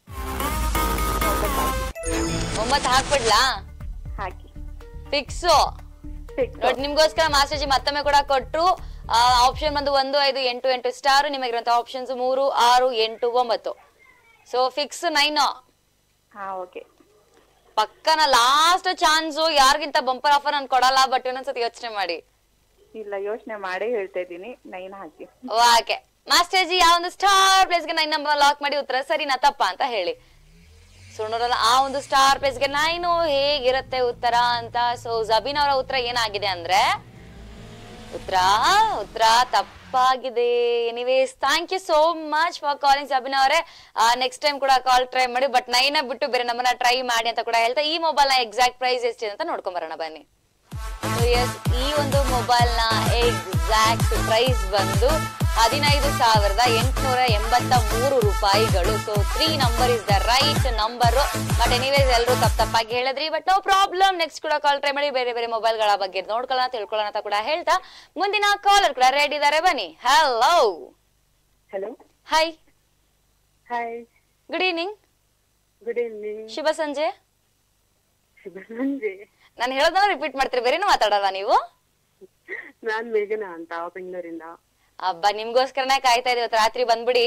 ಒಂಬತ್ತು ಹಾಕ್ಬಿಡ್ಲಾ ಹಾಕಿ ಫಿಕ್ಸು Six. ನೋಡಿ ನಿಮ್ಗೋಸ್ಕರ ಮಾಸ್ಟರ್ಜಿ ಮತ್ತೊಮ್ಮೆ ಕೂಡ ಕೊಟ್ರು ಆಪ್ಷನ್ ಬಂದು ಒಂದು ಐದು ಎಂಟು ಎಂಟು ಸ್ಟಾರ್ ನಿಮಗಿರುವಂತ ಆಪ್ಷನ್ಸ್ ಮೂರು ಆರು ಎಂಟು ಒಂಬತ್ತು ಸೊ ಫಿಕ್ಸ್ ನೈನ್ ಹಾ ಓಕೆ ಪಕ್ಕನ ಲಾಸ್ಟ್ ಚಾನ್ಸು ಯಾರಿಗಿಂತ ಬಂಪರ್ ಆಫರ್ ನಾನು ಕೊಡಲ್ಲ ಬಟ್ ಇನ್ನೊಂದ್ಸತಿ ಯೋಚನೆ ಮಾಡಿ ಇಲ್ಲ ಯೋಚನೆ ಮಾಡಿ ಹೇಳ್ತಾ ಇದ್ದೀನಿ ನೈನ್ ಹಾಕಿ ಓಕೆ ಮಾಸ್ಟರ್ ಜಿ ಯಾವ ಒಂದು ಸ್ಟಾರ್ ಪ್ಲೇಸ್ಗೆ ನೈನ್ ನಂಬರ್ ಲಾಕ್ ಮಾಡಿ ಉತ್ತರ ಸರಿನಾ ತಪ್ಪ ಅಂತ ಹೇಳಿ ಸೊ ನೋಡೋಣ ಆ ಒಂದು ಸ್ಟಾರ್ ಪ್ಲೇಸ್ಗೆ ನೈನು ಹೇಗಿರುತ್ತೆ ಉತ್ತರ ಅಂತ ಸೊ ಜಬೀನ್ ಅವರ ಉತ್ತರ ಏನಾಗಿದೆ ಅಂದ್ರೆ ಉತ್ತರ ಉತ್ತರ ತಪ್ಪ ತಪ್ಪಾಗಿದೆ anyways thank you so much for calling Sabina ಅವರೇ ನೆಕ್ಸ್ಟ್ ಟೈಮ್ ಕೂಡ ಕಾಲ್ ಟ್ರೈ ಮಾಡಿ ಬಟ್ ನೈನ ಬಿಟ್ಟು ಬೇರೆ ನಮ್ಮನ್ನ ಟ್ರೈ ಮಾಡಿ ಅಂತ ಕೂಡ ಹೇಳ್ತಾ ಈ ಮೊಬೈಲ್ ನ ಎಕ್ಸಾಕ್ಟ್ ಪ್ರೈಸ್ ಎಷ್ಟಿದೆ ಅಂತ ನೋಡ್ಕೊಂಡ್ ಬರೋಣ ಬನ್ನಿ ಸೊ ಎಸ್ ಈ ಒಂದು ಮೊಬೈಲ್ ನ ಎಕ್ಸಾಕ್ಟ್ ಪ್ರೈಸ್ ಬಂದು ಹದಿನೈದು ಸಾವಿರದ ಎಂಟುನೂರ ಎಂಬತ್ತ ಮೂರು ರೂಪಾಯಿಗಳು so three number is the right number but anyways ಎಲ್ಲರೂ ತಪ್ಪ ತಪ್ಪಾಗಿ ಹೇಳಿದ್ರಿ ಬಟ್ ನೋ ಪ್ರಾಬ್ಲಮ್ ನೆಕ್ಸ್ಟ್ ಕೂಡ ಕಾಲ್ ಟ್ರೈ ಮಾಡಿ ಬೇರೆ ಬೇರೆ ಮೊಬೈಲ್ಗಳ ಬಗ್ಗೆ ನೋಡ್ಕೊಳ್ಳೋಣ ತಿಳ್ಕೊಳ್ಳೋಣ ಅಂತ ಕೂಡ ಹೇಳ್ತಾ ಮುಂದಿನ ಕಾಲರ್ ಕೂಡ ರೆಡಿ ಇದ್ದಾರೆ ಬನ್ನಿ hello hello hi hi good evening good evening ಶುಭ ಸಂಜೆ ಶುಭ ಸಂಜೆ ನಾನು ಹೇಳೋದನ್ನ ರಿಪೀಟ್ ಮಾಡ್ತೀರಿ ಬೇರೆನೂ ಮಾತಾಡಲ್ಲ ನೀವು ನಾನ್ ಮೇಘನಾ ಅಂತ ಬೆಂಗಳೂರಿಂದ ಅಬ್ಬಾ ನಿಮ್ಗೋಸ್ಕರನೇ ಕಾಯ್ತಾ ಇದೀವಿ ಇವತ್ತು ರಾತ್ರಿ ಬಂದ್ಬಿಡಿ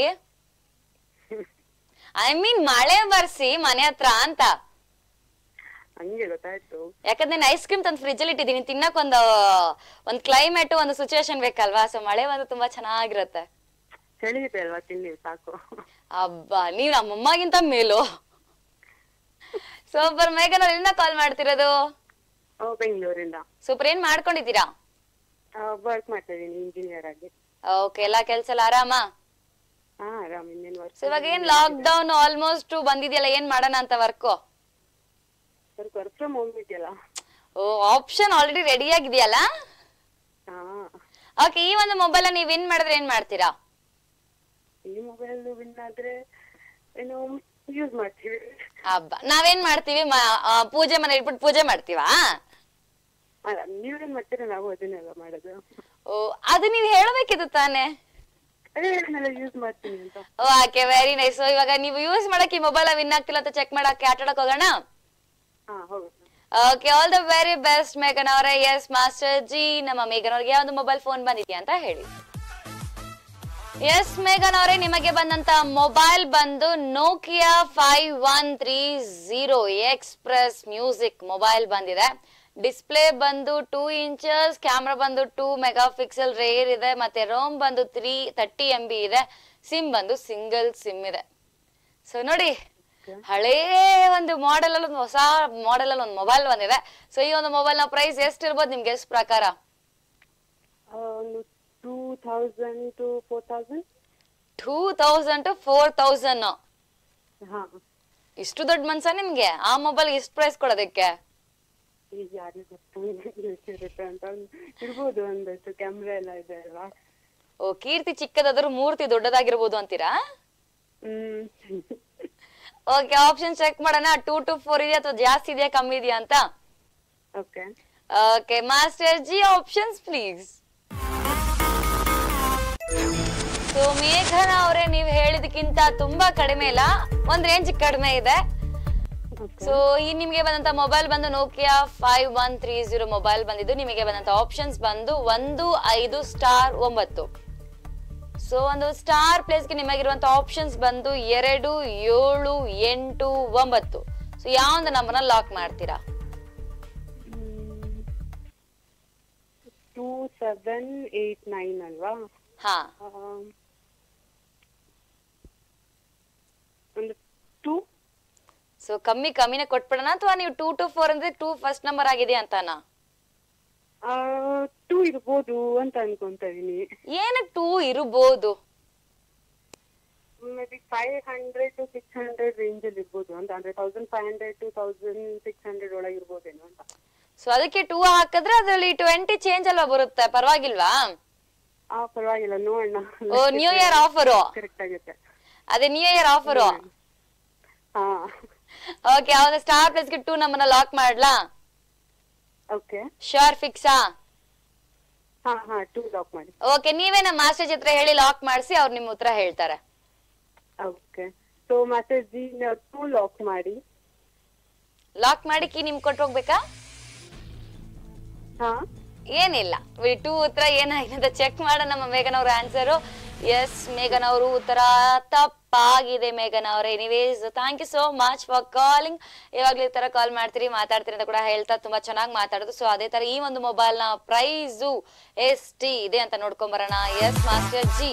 ಐ ಮೀನ್ ಮಳೆ ಬರ್ಸಿ ಮನೆ ಹತ್ರ ಅಂತ ಹಂಗೆ ಗೊತ್ತಾಯ್ತು ಯಾಕಂದ್ರೆ ನಾನು ಐಸ್ ಕ್ರೀಮ್ ತಂದು ಫ್ರಿಜ್ ಅಲ್ಲಿ ಇಟ್ಟಿದ್ದೀನಿ ತಿನ್ನಕ್ ಒಂದು ಒಂದ್ ಕ್ಲೈಮೇಟ್ ಒಂದು ಸಿಚುವೇಶನ್ ಬೇಕಲ್ವಾ ಸೊ ಮಳೆ ಬಂದು ತುಂಬಾ ಚೆನ್ನಾಗಿರುತ್ತೆ ಚಳಿ ಇದೆ ಅಲ್ವಾ ತಿನ್ನಿ ಸಾಕು ಅಬ್ಬಾ ನೀವ್ ನಮ್ಮಮ್ಮಗಿಂತ ಮೇಲು ಸೂಪರ್ ಮೇಘನ ಎಲ್ಲಿಂದ ಕಾಲ್ ಮಾಡ್ತಿರೋದು ಓ ಬೆಂಗಳೂರಿಂದ ಸೂಪರ್ ಏನ್ ಮಾಡ್ಕೊಂಡಿದ್ದೀರಾ ವರ್ಕ್ ಮಾಡ್ತಾ ಇದೀನಿ ಇಂಜಿನಿಯರ್ ಆಗಿ ಓಕೆ ಎಲ್ಲಾ ಕೆಲ್ಸ ಎಲ್ಲ ಆರಾಮ ಹಾ ಆರಾಮ್ ಇನ್ನೇನ್ ವರ್ಕ್ ಸೊ ಇವಾಗ ಏನ್ ಲಾಕ್ ಡೌನ್ ಆಲ್ಮೋಸ್ಟ್ ಬಂದಿದೆಯಲ್ಲ ಏನ್ ಮಾಡೋಣ ಅಂತ work work work from home ಇದೆಯಲ್ಲ ಓ ಆಪ್ಷನ್ ಆಲ್ರೆಡಿ ರೆಡಿ ಆಗಿದೆಯಲ್ಲ ಹಾ ಓಕೆ ಈ ಒಂದು ಮೊಬೈಲ್ ನೀವ್ ವಿನ್ ಮಾಡಿದ್ರೆ ಏನ್ ಮಾಡ್ತೀರಾ ಈ ಮೊಬೈಲ್ ವಿನ್ ಆದ್ರೆ ಏನು ಯೂಸ್ ಮಾಡ್ತೀವಿ ಹಬ್ಬ ನಾವೇನ್ ಮಾಡ್ತೀವಿ ಮ- ಆ, ಪೂಜೆ ಮನೆ ಇಟ್ಬಿಟ್ಟು ಪೂಜೆ ಮಾಡ್ತೀವಾ ಅಲ್ಲ ನೀವೇನ್ ಮಾಡ್ತೀರಾ ನಾವು ಅದನ್ನೆಲ್ಲ ಮಾಡೋದು ಓ ಅದು ನೀವ್ ಹೇಳ್ಬೇಕಿತ್ತು ತಾನೆ ಅದೇ ಹೇಳಿದ್ನಲ್ಲ ಯೂಸ್ ಮಾಡ್ತೀನಿ ಅಂತ ಓಕೆ ವೆರಿ ನೈಸ್ ಸೊ ಇವಾಗ ನೀವು ಯೂಸ್ ಮಾಡಕ್ ಈ ಮೊಬೈಲ್ ವಿನ್ ಆಗ್ತಿಲ್ಲ ಅಂತ ಚೆಕ್ ಮಾಡಕ್ಕೆ ಆಟ ಆಡಕ್ ಹೋಗೋಣ ಹಾ ಹೌದು okay all the very best ಮೇಘನ್ ಅವರೇ ಎಸ್ ಮಾಸ್ಟರ್ ಜಿ ನಮ್ಮ ಮೇಘನ್ ಅವ್ರಿಗೆ ಒಂದು ಮೊಬೈಲ್ ಫೋನ್ ಬಂದಿದ್ಯಾ ಅಂತ ಹೇಳಿ ಎಸ್ ಮೇಘನ್ ಅವರೇ ನಿಮಗೆ ಬಂದಂತ ಮೊಬೈಲ್ ಬಂದು Nokia five one three zero Xpress Music mobile ಬಂದಿದೆ ಡಿಸ್ಪ್ಲೇ ಬಂದು ಟೂ ಇಂಚಸ್ ಕ್ಯಾಮ್ರಾ ಬಂದು ಟೂ ಮೆಗಾ ಪಿಕ್ಸೆಲ್ ರೇರ್ ಇದೆ ಮತ್ತೆ ರೋಮ್ ಬಂದು ತ್ರೀ ತರ್ಟಿ ಎಂ ಬಿ ಇದೆ ಸಿಮ್ ಬಂದು ಸಿಂಗಲ್ ಸಿಮ್ ಇದೆ ಸೊ ನೋಡಿ ಹಳೇ ಒಂದು ಮಾಡೆಲ್ ಅಲ್ಲಿ ಒಂದು ಹೊಸ ಮಾಡೆಲ್ ಅಲ್ಲಿ ಒಂದು ಮೊಬೈಲ್ ಬಂದಿದೆ ಸೊ ಈ ಒಂದು ಮೊಬೈಲ್ ನ ಪ್ರೈಸ್ ಎಷ್ಟಿರ್ಬೋದು ನಿಮ್ಗೆ ಎಷ್ಟು ಪ್ರಕಾರ ಆ, ಒಂದು two thousand to four thousand two thousand to four thousand ಹಾ ಇಷ್ಟು ದೊಡ್ಡ ಮನ್ಸ ನಿಮ್ಗೆ ಆ ಮೊಬೈಲ್ ಇಷ್ಟು ಪ್ರೈಸ್ ಕೊಡೋದಕ್ಕೆ ಈಗ ಯಾರಿಗೆ ಗೊತ್ತು ಎಷ್ಟಿರುತ್ತೆ ಅಂತ ಒಂದ್- ಇರ್ಬೋದು ಒಂದಷ್ಟು ಕ್ಯಾಮ್ರಾ ಎಲ್ಲ ಇದೆ ಅಲ್ವಾ ಓ ಕೀರ್ತಿ ಚಿಕ್ಕದಾದ್ರೂ ಮೂರ್ತಿ ದೊಡ್ಡದಾಗಿರ್ಬೋದು ಅಂತೀರಾ ಹ್ಮ್ ಓಕೆ ಆಪ್ಷನ್ ಚೆಕ್ ಮಾಡೋಣ ಟೂ ಟು ಫೋರ್ ಇದೆಯಾ ಅಥವಾ ಜಾಸ್ತಿ ಇದೆಯಾ ಕಮ್ಮಿ ಇದೆಯಾ ಅಂತ okay okay master ji options please so ಮೇಘನ ಅವರೇ ನೀವು ಹೇಳಿದಕ್ಕಿಂತ ತುಂಬಾ ಕಡಿಮೆ ಇಲ್ಲ ಒಂದ್ ರೇಂಜ್ ಕಡಿಮೆ ಇದೆ ಸೊ ಈ ನಿಮಗೆ ಬಂದಂತ ಮೊಬೈಲ್ ಬಂದು Nokia five one three zero mobile ಬಂದಿದ್ದು ನಿಮಗೆ ಬಂದಂತ ಆಪ್ಷನ್ಸ್ ಬಂದು ಒಂದು ಐದು ಸ್ಟಾರ್ ಒಂಬತ್ತು ಸೊ ಒಂದು ಸ್ಟಾರ್ ಪ್ಲೇಸ್ಗೆ ನಿಮಗಿರುವಂತ ಆಪ್ಷನ್ಸ್ ಬಂದು ಎರಡು ಏಳು ಎಂಟು ಒಂಬತ್ತು ಸೊ ಯಾವ ಒಂದು ನಂಬರ್ನ ಲಾಕ್ ಮಾಡ್ತೀರಾ ಟೂ ಸೆವೆನ್ ಏಟ್ ನೈನ್ ಅಲ್ವಾ ಹಾ ಆ, ಒಂದು ಟೂ ಸೊ ಕಮ್ಮಿ ಕಮ್ಮಿನೇ ಕೊಟ್ಬಿಡೋಣ ಅಥವಾ ನೀವು ಟೂ ಟು ಫೋರ್ ಅಂದ್ರೆ ಟೂ ಫಸ್ಟ್ ನಂಬರ್ ಆಗಿದೆ ಅಂತಾನಾ ಟೂ ಇರ್ಬೋದು ಅಂತ ಅನ್ಕೊಂತ ಇದೀನಿ ಏನಕ್ಕೆ ಟೂ ಇರ್ಬೋದು maybe five hundred to six hundred range ಅಲ್ಲಿ ಇರ್ಬೋದು ಅಂತ ಅಂದ್ರೆ thousand five hundred to thousand six hundred ಒಳಗೆ ಇರ್ಬೋದೇನೋ ಅಂತ ಸೊ ಅದಕ್ಕೆ ಟೂ ಹಾಕಿದ್ರೆ ಅದ್ರಲ್ಲಿ ಟ್ವೆಂಟಿ ಚೇಂಜ್ ಅಲ್ವಾ ಬರುತ್ತೆ ಪರವಾಗಿಲ್ವಾ ಆ ಪರವಾಗಿಲ್ಲ ನೋಡೋಣ ಓ ನ್ಯೂ ಇಯರ್ ಆಫರು ಕರೆಕ್ಟ್ ಆಗುತ್ತೆ ಅದೇ ನ್ಯೂ ಇಯರ್ ಆಫರು ಹಾ ಓಕೆ ಯಾವ್ದು ಸ್ಟಾರ್ ಪ್ಲೇಸ್ಗೆ ಟೂ ನಮ್ಮನ್ನ ಲಾಕ್ ಮಾಡ್ಲಾ ಓಕೆ ಶೋರ್ ಫಿಕ್ಸಾ ಹಾ ಹಾ ಟೂ ಲಾಕ್ ಮಾಡಿ ಓಕೆ ನೀವೇ ನಮ್ಮ ಮಾಸ್ಟರ್ ಹತ್ರ ಹೇಳಿ ಲಾಕ್ ಮಾಡಿಸಿ ಅವ್ರು ನಿಮ್ಮ ಉತ್ತರ ಹೇಳ್ತಾರೆ ಓಕೆ ಸೊ ಮತ್ತೆ ಜಿ ಟೂ ಲಾಕ್ ಮಾಡಿ ಲಾಕ್ ಮಾಡಿ ಕೀ ನಿಮ್ಗೆ ಕೊಟ್ಟು ಹೋಗ್ಬೇಕಾ ಹಾ ಏನಿಲ್ಲ ಟೂ ಉತ್ತರ ಏನಾಗಿದೆ ಅಂತ ಚೆಕ್ ಮಾಡೋಣ ನಮ್ಮ ಮೇಘನ್ ಅವ್ರ ಆನ್ಸರು ಎಸ್ ಮೇಘನ್ ಅವರು ಉತ್ತರ ತಪ್ಪಾಗಿದೆ ಮೇಘನ್ ಅವರೇ anyways thank you so much for calling ಇವಾಗ್ಲೂ ಈ ತರ ಕಾಲ್ ಮಾಡ್ತೀರಿ ಮಾತಾಡ್ತೀರಿ ಅಂತ ಕೂಡ ಹೇಳ್ತಾ ತುಂಬಾ ಚೆನ್ನಾಗಿ ಮಾತಾಡೋದು ಸೊ ಅದೇ ತರ ಈ ಒಂದು ಮೊಬೈಲ್ ನ ಪ್ರೈಸು ಎಷ್ಟಿ ಇದೆ ಅಂತ ನೋಡ್ಕೊಂಡ್ ಬರೋಣ ಎಸ್ ಮಾಸ್ಟರ್ ಜಿ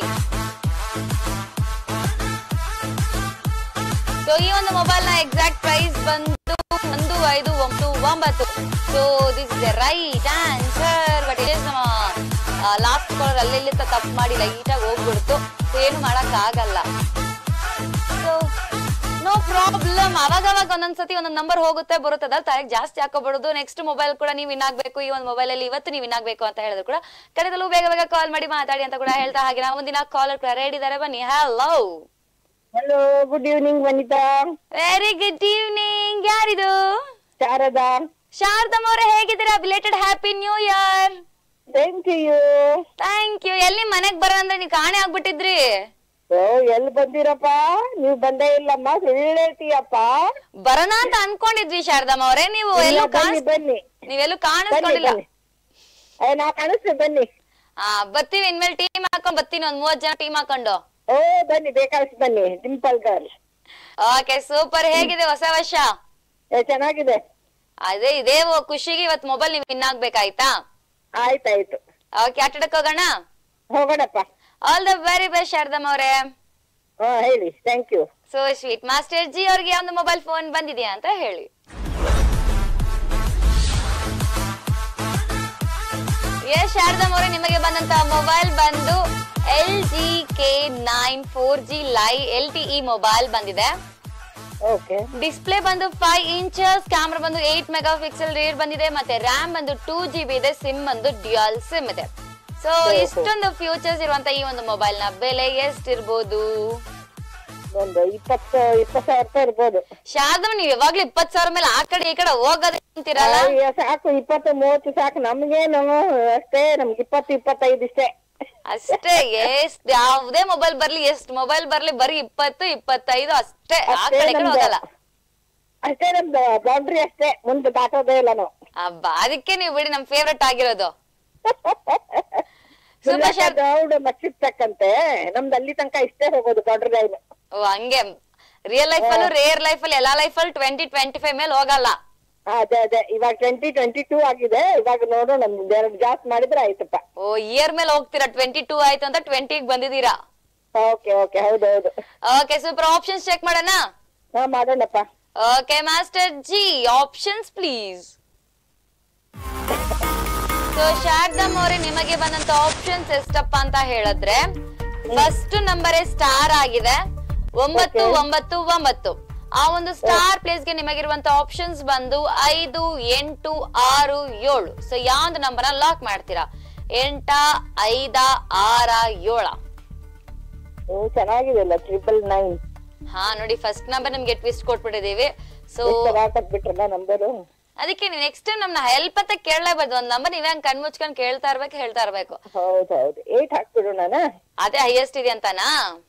ಸೊ ಈ ಒಂದು ಮೊಬೈಲ್ ನ ಎಕ್ಸಾಕ್ಟ್ ಪ್ರೈಸ್ ಬಂದು ಒಂದು ಐದು ಒಂಬತ್ತು ಒಂಬತ್ತು so this is the right answer but it is ನಮ್ಮ ಲಾಸ್ಟ್ ಕಾಲರ್ ಅಲ್ಲಿ ತಪ್ಪು ಮಾಡಿ ಲೈಟಾಗಿ ಹೋಗ್ಬಿಡ್ತು So ಏನು ಮಾಡಕ್ ಆಗಲ್ಲ ಸೊ ನೋ ಪ್ರಾಬ್ಲಮ್ ಅವಾಗ ಅವಾಗ ಒಂದೊಂದ್ಸತಿ ಒಂದೊಂದ್ ನಂಬರ್ ಹೋಗುತ್ತೆ ಬರುತ್ತೆ ಅದ್ರ ತಲೆಗೆ ಜಾಸ್ತಿ ಹಾಕೋಬಿಡುದು ನೆಕ್ಸ್ಟ್ ಮೊಬೈಲ್ ಕೂಡ ನೀವು ವಿನ್ ಆಗ್ಬೇಕು ಈ ಒಂದು ಮೊಬೈಲ್ ಅಲ್ಲಿ ಇವತ್ತು ನೀವು ವಿನ್ ಆಗ್ಬೇಕು ಅಂತ ಹೇಳಿದ್ರು ಕೂಡ ಕರೆದಲ್ಲೂ ಬೇಗ ಬೇಗ ಕಾಲ್ ಮಾಡಿ ಮಾತಾಡಿ ಅಂತ ಕೂಡ ಹೇಳ್ತಾ ಹಾಗೆ ನಾವು ಒಂದಿನ ಕಾಲರ್ ಕೂಡ ರೆಡಿ ಇದಾರೆ ಬನ್ನಿ hello hello good evening Vanitha very good evening ಯಾರಿದು ಶಾರದಾ ಶಾರದಮ್ಮ ಅವರೇ ಹೇಗಿದ್ದೀರಾ belated happy new year thank you thank you ಎಲ್ಲಿ ಮನೆಗ್ ಬರ ಅಂದ್ರೆ ನೀವು ಕಾಣೆ ಆಗ್ಬಿಟ್ಟಿದ್ರಿ ಓ ಎಲ್ಲಿ ಬಂದಿರಪ್ಪ ನೀವು ಬಂದೇ ಇಲ್ಲಮ್ಮ ಸುಳ್ಳು ಹೇಳ್ತೀಯಪ್ಪ ಬರೋಣ ಅಂತ ಅನ್ಕೊಂಡಿದ್ವಿ ಶಾರದಮ್ಮ ಅವರೇ ನೀವು ಇಲ್ಲ, ಎಲ್ಲೂ ಬನ್ನಿ ಕಾಣಿಸ್ ಬನ್ನಿ ನೀವೆಲ್ಲೂ ಬನ್ನಿ ಕಾಣಿಸ್ಕೊಂಡಿಲ್ಲ ಬನ್ನಿ ಏ, ನಾ ಕಾಣಿಸ್ತೇನೆ ಬನ್ನಿ ಆ ಬರ್ತೀವಿ ಇನ್ಮೇಲೆ ಟೀಮ್ ಹಾಕೊಂಡ್ ಬರ್ತೀನಿ ಒಂದ್ ಮೂವತ್ ಜನ ಟೀಮ್ ಹಾಕೊಂಡು ಓ ಬನ್ನಿ ಬೇಕಾದಷ್ಟು ಬನ್ನಿ ಡಿಂಪಲ್ ಗರ್ಲ್ ಓಕೆ ಸೂಪರ್ ಹೇಗಿದೆ ಹೊಸ ವರ್ಷ ಏ ಚೆನ್ನಾಗಿದೆ ಅದೇ ಇದೇ ಒ- ಖುಷಿಗೆ ಇವತ್ ಮೊಬೈಲ್ ನೀವು ವಿನ್ ಆಗ್ಬೇಕಾಯ್ತಾ ಆಯ್ತಾಯ್ತು ಓಕೆ ಆಟಾಡಕ್ ಹೋಗೋಣ ಹೋಗೋಣಪ್ಪ all the very best Sharadamma ಅವರೇ ಹಾ ಹೇಳಿ thank you so sweet master ji ಅವ್ರಿಗೆ ಯಾವ್ದು ಮೊಬೈಲ್ ಫೋನ್ ಬಂದಿದ್ಯಾ ಅಂತ ಹೇಳಿ ಎಸ್ ಶಾರದಮ್ಮ ಅವರೇ ನಿಮಗೆ ಬಂದಂತ ಮೊಬೈಲ್ ಬಂದು L G K nine four G ಲೈ ಎಲ್ ಟಿ ಇ ಮೊಬೈಲ್ ಬಂದಿದೆ ಓಕೆ ಡಿಸ್ಪ್ಲೇ ಬಂದು ಫೈವ್ ಇಂಚಸ್ ಕ್ಯಾಮ್ರಾ ಬಂದು ಏಟ್ ಮೆಗಾ ಪಿಕ್ಸೆಲ್ ರೇರ್ ಬಂದಿದೆ ಮತ್ತೆ ರ್ಯಾಮ್ ಬಂದು ಟೂ ಜಿ ಬಿ ಇದೆ ಸಿಮ್ ಬಂದು ಡ್ಯುಯಲ್ ಸಿಮ್ ಇದೆ ಸೊ ಇಷ್ಟೊಂದು ಫ್ಯೂಚರ್ಸ್ ಇರುವಂತ ಈ ಒಂದು ಮೊಬೈಲ್ ನ ಬೆಲೆ ಎಷ್ಟಿರ್ಬೋದು ಒಂದು ಇಪ್ಪತ್ತು ಇಪ್ಪತ್ತು ಸಾವಿರ ರೂಪಾಯಿ ಇರ್ಬೋದು ಶಾರದಮ್ಮ ನೀವ್ ಯಾವಾಗ್ಲೂ ಇಪ್ಪತ್ ಸಾವಿರ ಮೇಲೆ ಆ ಕಡೆ ಈ ಕಡೆ ಹೋಗೋದೇ ಅಂತೀರಲ್ಲ ಅಯ್ಯೋ, ಸಾಕು ಇಪ್ಪತ್ತು ಮೂವತ್ತು ಸಾಕು ನಮ್ಗೇನು ಅಷ್ಟೇ ನಮ್ಗೆ ಇಪ್ಪತ್ತು ಇಪ್ಪತ್ತೈದು ಇಷ್ಟೇ ಅಷ್ಟೇ ಎಷ್ಟ್ ಯಾವ್ದೇ ಮೊಬೈಲ್ ಬರ್ಲಿ ಎಷ್ಟ್ ಮೊಬೈಲ್ ಬರ್ಲಿ ಬರೀ ಇಪ್ಪತ್ತು ಇಪ್ಪತ್ತೈದು ಅಷ್ಟೇ ಆ ಅಷ್ಟೇ ಕಡೆ ಈ ಕಡೆ ನಮ್ದು. ಹೋಗಲ್ಲ ಅಷ್ಟೇ ನಮ್ದು ಬೌಂಡ್ರಿ ಅಷ್ಟೇ ಮುಂದೆ ದಾಟೋದೇ ಇಲ್ಲ ನಾವು ಅಬ್ಬಾ ಅದಕ್ಕೆ ನೀವು ಬಿಡಿ ನಮ್ ಫೇವ್ರೆಟ್ ಆಗಿರೋದು Super sharp. ದೌಡ್ ಮಚ್ಚಿರ್ತಕ್ಕಂತೆ ನಮ್ದು ಅಲ್ಲಿ ತನಕ ಇಷ್ಟೇ ಹೋಗೋದು ಬೌಂಡ್ರಿ ಲೈನ್ ಓ ಹಂಗೆ ರಿಯಲ್ ಲೈಫ್ ಅಲ್ಲೂ ರೇರ್ ಲೈಫ್ ಅಲ್ಲಿ ಎಲ್ಲಾ ಲೈಫ್ ಅಲ್ಲಿ ಟ್ವೆಂಟಿ ಟ್ವೆಂಟಿ ಫೈವ್ ಮೇಲೆ ಹೋಗಲ್ಲ ಅದೇ ಅದೇ ಇವಾಗ ಟ್ವೆಂಟಿ ಟ್ವೆಂಟಿ ಟೂ ಆಗಿದೆ ಇವಾಗ ನೋಡು ನಮ್ದು ಎರಡು ಜಾಸ್ತಿ ಮಾಡಿದ್ರೆ ಆಯ್ತಪ್ಪ ಓ ಇಯರ್ ಮೇಲೆ ಹೋಗ್ತೀರಾ ಟ್ವೆಂಟಿ ಟೂ ಆಯ್ತು ಅಂತ ಟ್ವೆಂಟಿಗ್ ಬಂದಿದ್ದೀರಾ ಓಕೆ ಓಕೆ ಹೌದೌದು ಓಕೆ ಸೂಪರ್ ಆಪ್ಷನ್ಸ್ ಚೆಕ್ ಮಾಡೋಣ ಹಾ ಮಾಡೋಣಪ್ಪ okay master ji options please so Sharadam ಅವರೇ ನಿಮಗೆ ಬಂದಂತ ಆಪ್ಷನ್ಸ್ ಎಷ್ಟಪ್ಪ ಅಂತ ಹೇಳಿದ್ರೆ ಫಸ್ಟ್ ನಂಬರ್ ಸ್ಟಾರ್ ಆಗಿದೆ ಒಂಬತ್ತು Okay. ಒಂಬತ್ತು ಒಂಬತ್ತು ಆ ಒಂದು ಸ್ಟಾರ್ ಪ್ಲೇಸ್ ಗೆ ನಿಮಗಿರುವಂತ ಆಪ್ಷನ್ಸ್ ಬಂದು ಐದು ಎಂಟು ಆರು ಏಳು ಸೊ ಯಾವ್ದು ನಂಬರ್ ಲಾಕ್ ಮಾಡ್ತೀರಾ ಎಂಟ ಐದ ಆರ ಏಳ ಹ್ಮ್ ಚೆನ್ನಾಗಿದೆ ಅಲ್ಲ ಟ್ರಿಪಲ್ ನೈನ್ ಹಾ ನೋಡಿ ಫಸ್ಟ್ ನಂಬರ್ ನಿಮ್ಗೆ ಟ್ವಿಸ್ಟ್ ಕೊಟ್ಬಿಟ್ಟಿದೀವಿ ಸೊ ಹಾಕತ್ ಬಿಟ್ರಲ್ಲ ನಂಬರು ಅದಕ್ಕೆ ನೆಕ್ಸ್ಟ್ ಟೈಮ್ ನಮ್ನ ಹೆಲ್ಪ್ ಅಂತ ಕೇಳಲೇಬಾರ್ದು ಒಂದ್ ನಂಬರ್ ನೀವೇ ಹಂಗ್ ಕಣ್ ಮುಚ್ಕೊಂಡ್ ಕೇಳ್ತಾ ಇರ್ಬೇಕು ಹೇಳ್ತಾ ಇರ್ಬೇಕು ಹೌದು ಹೌದು ಏಟ್ ಹಾಕ್ಬಿಡೋಣ ಅದೇ ಹೈಯೆಸ್ಟ್ ಇದೆ ಅಂತಾನಾ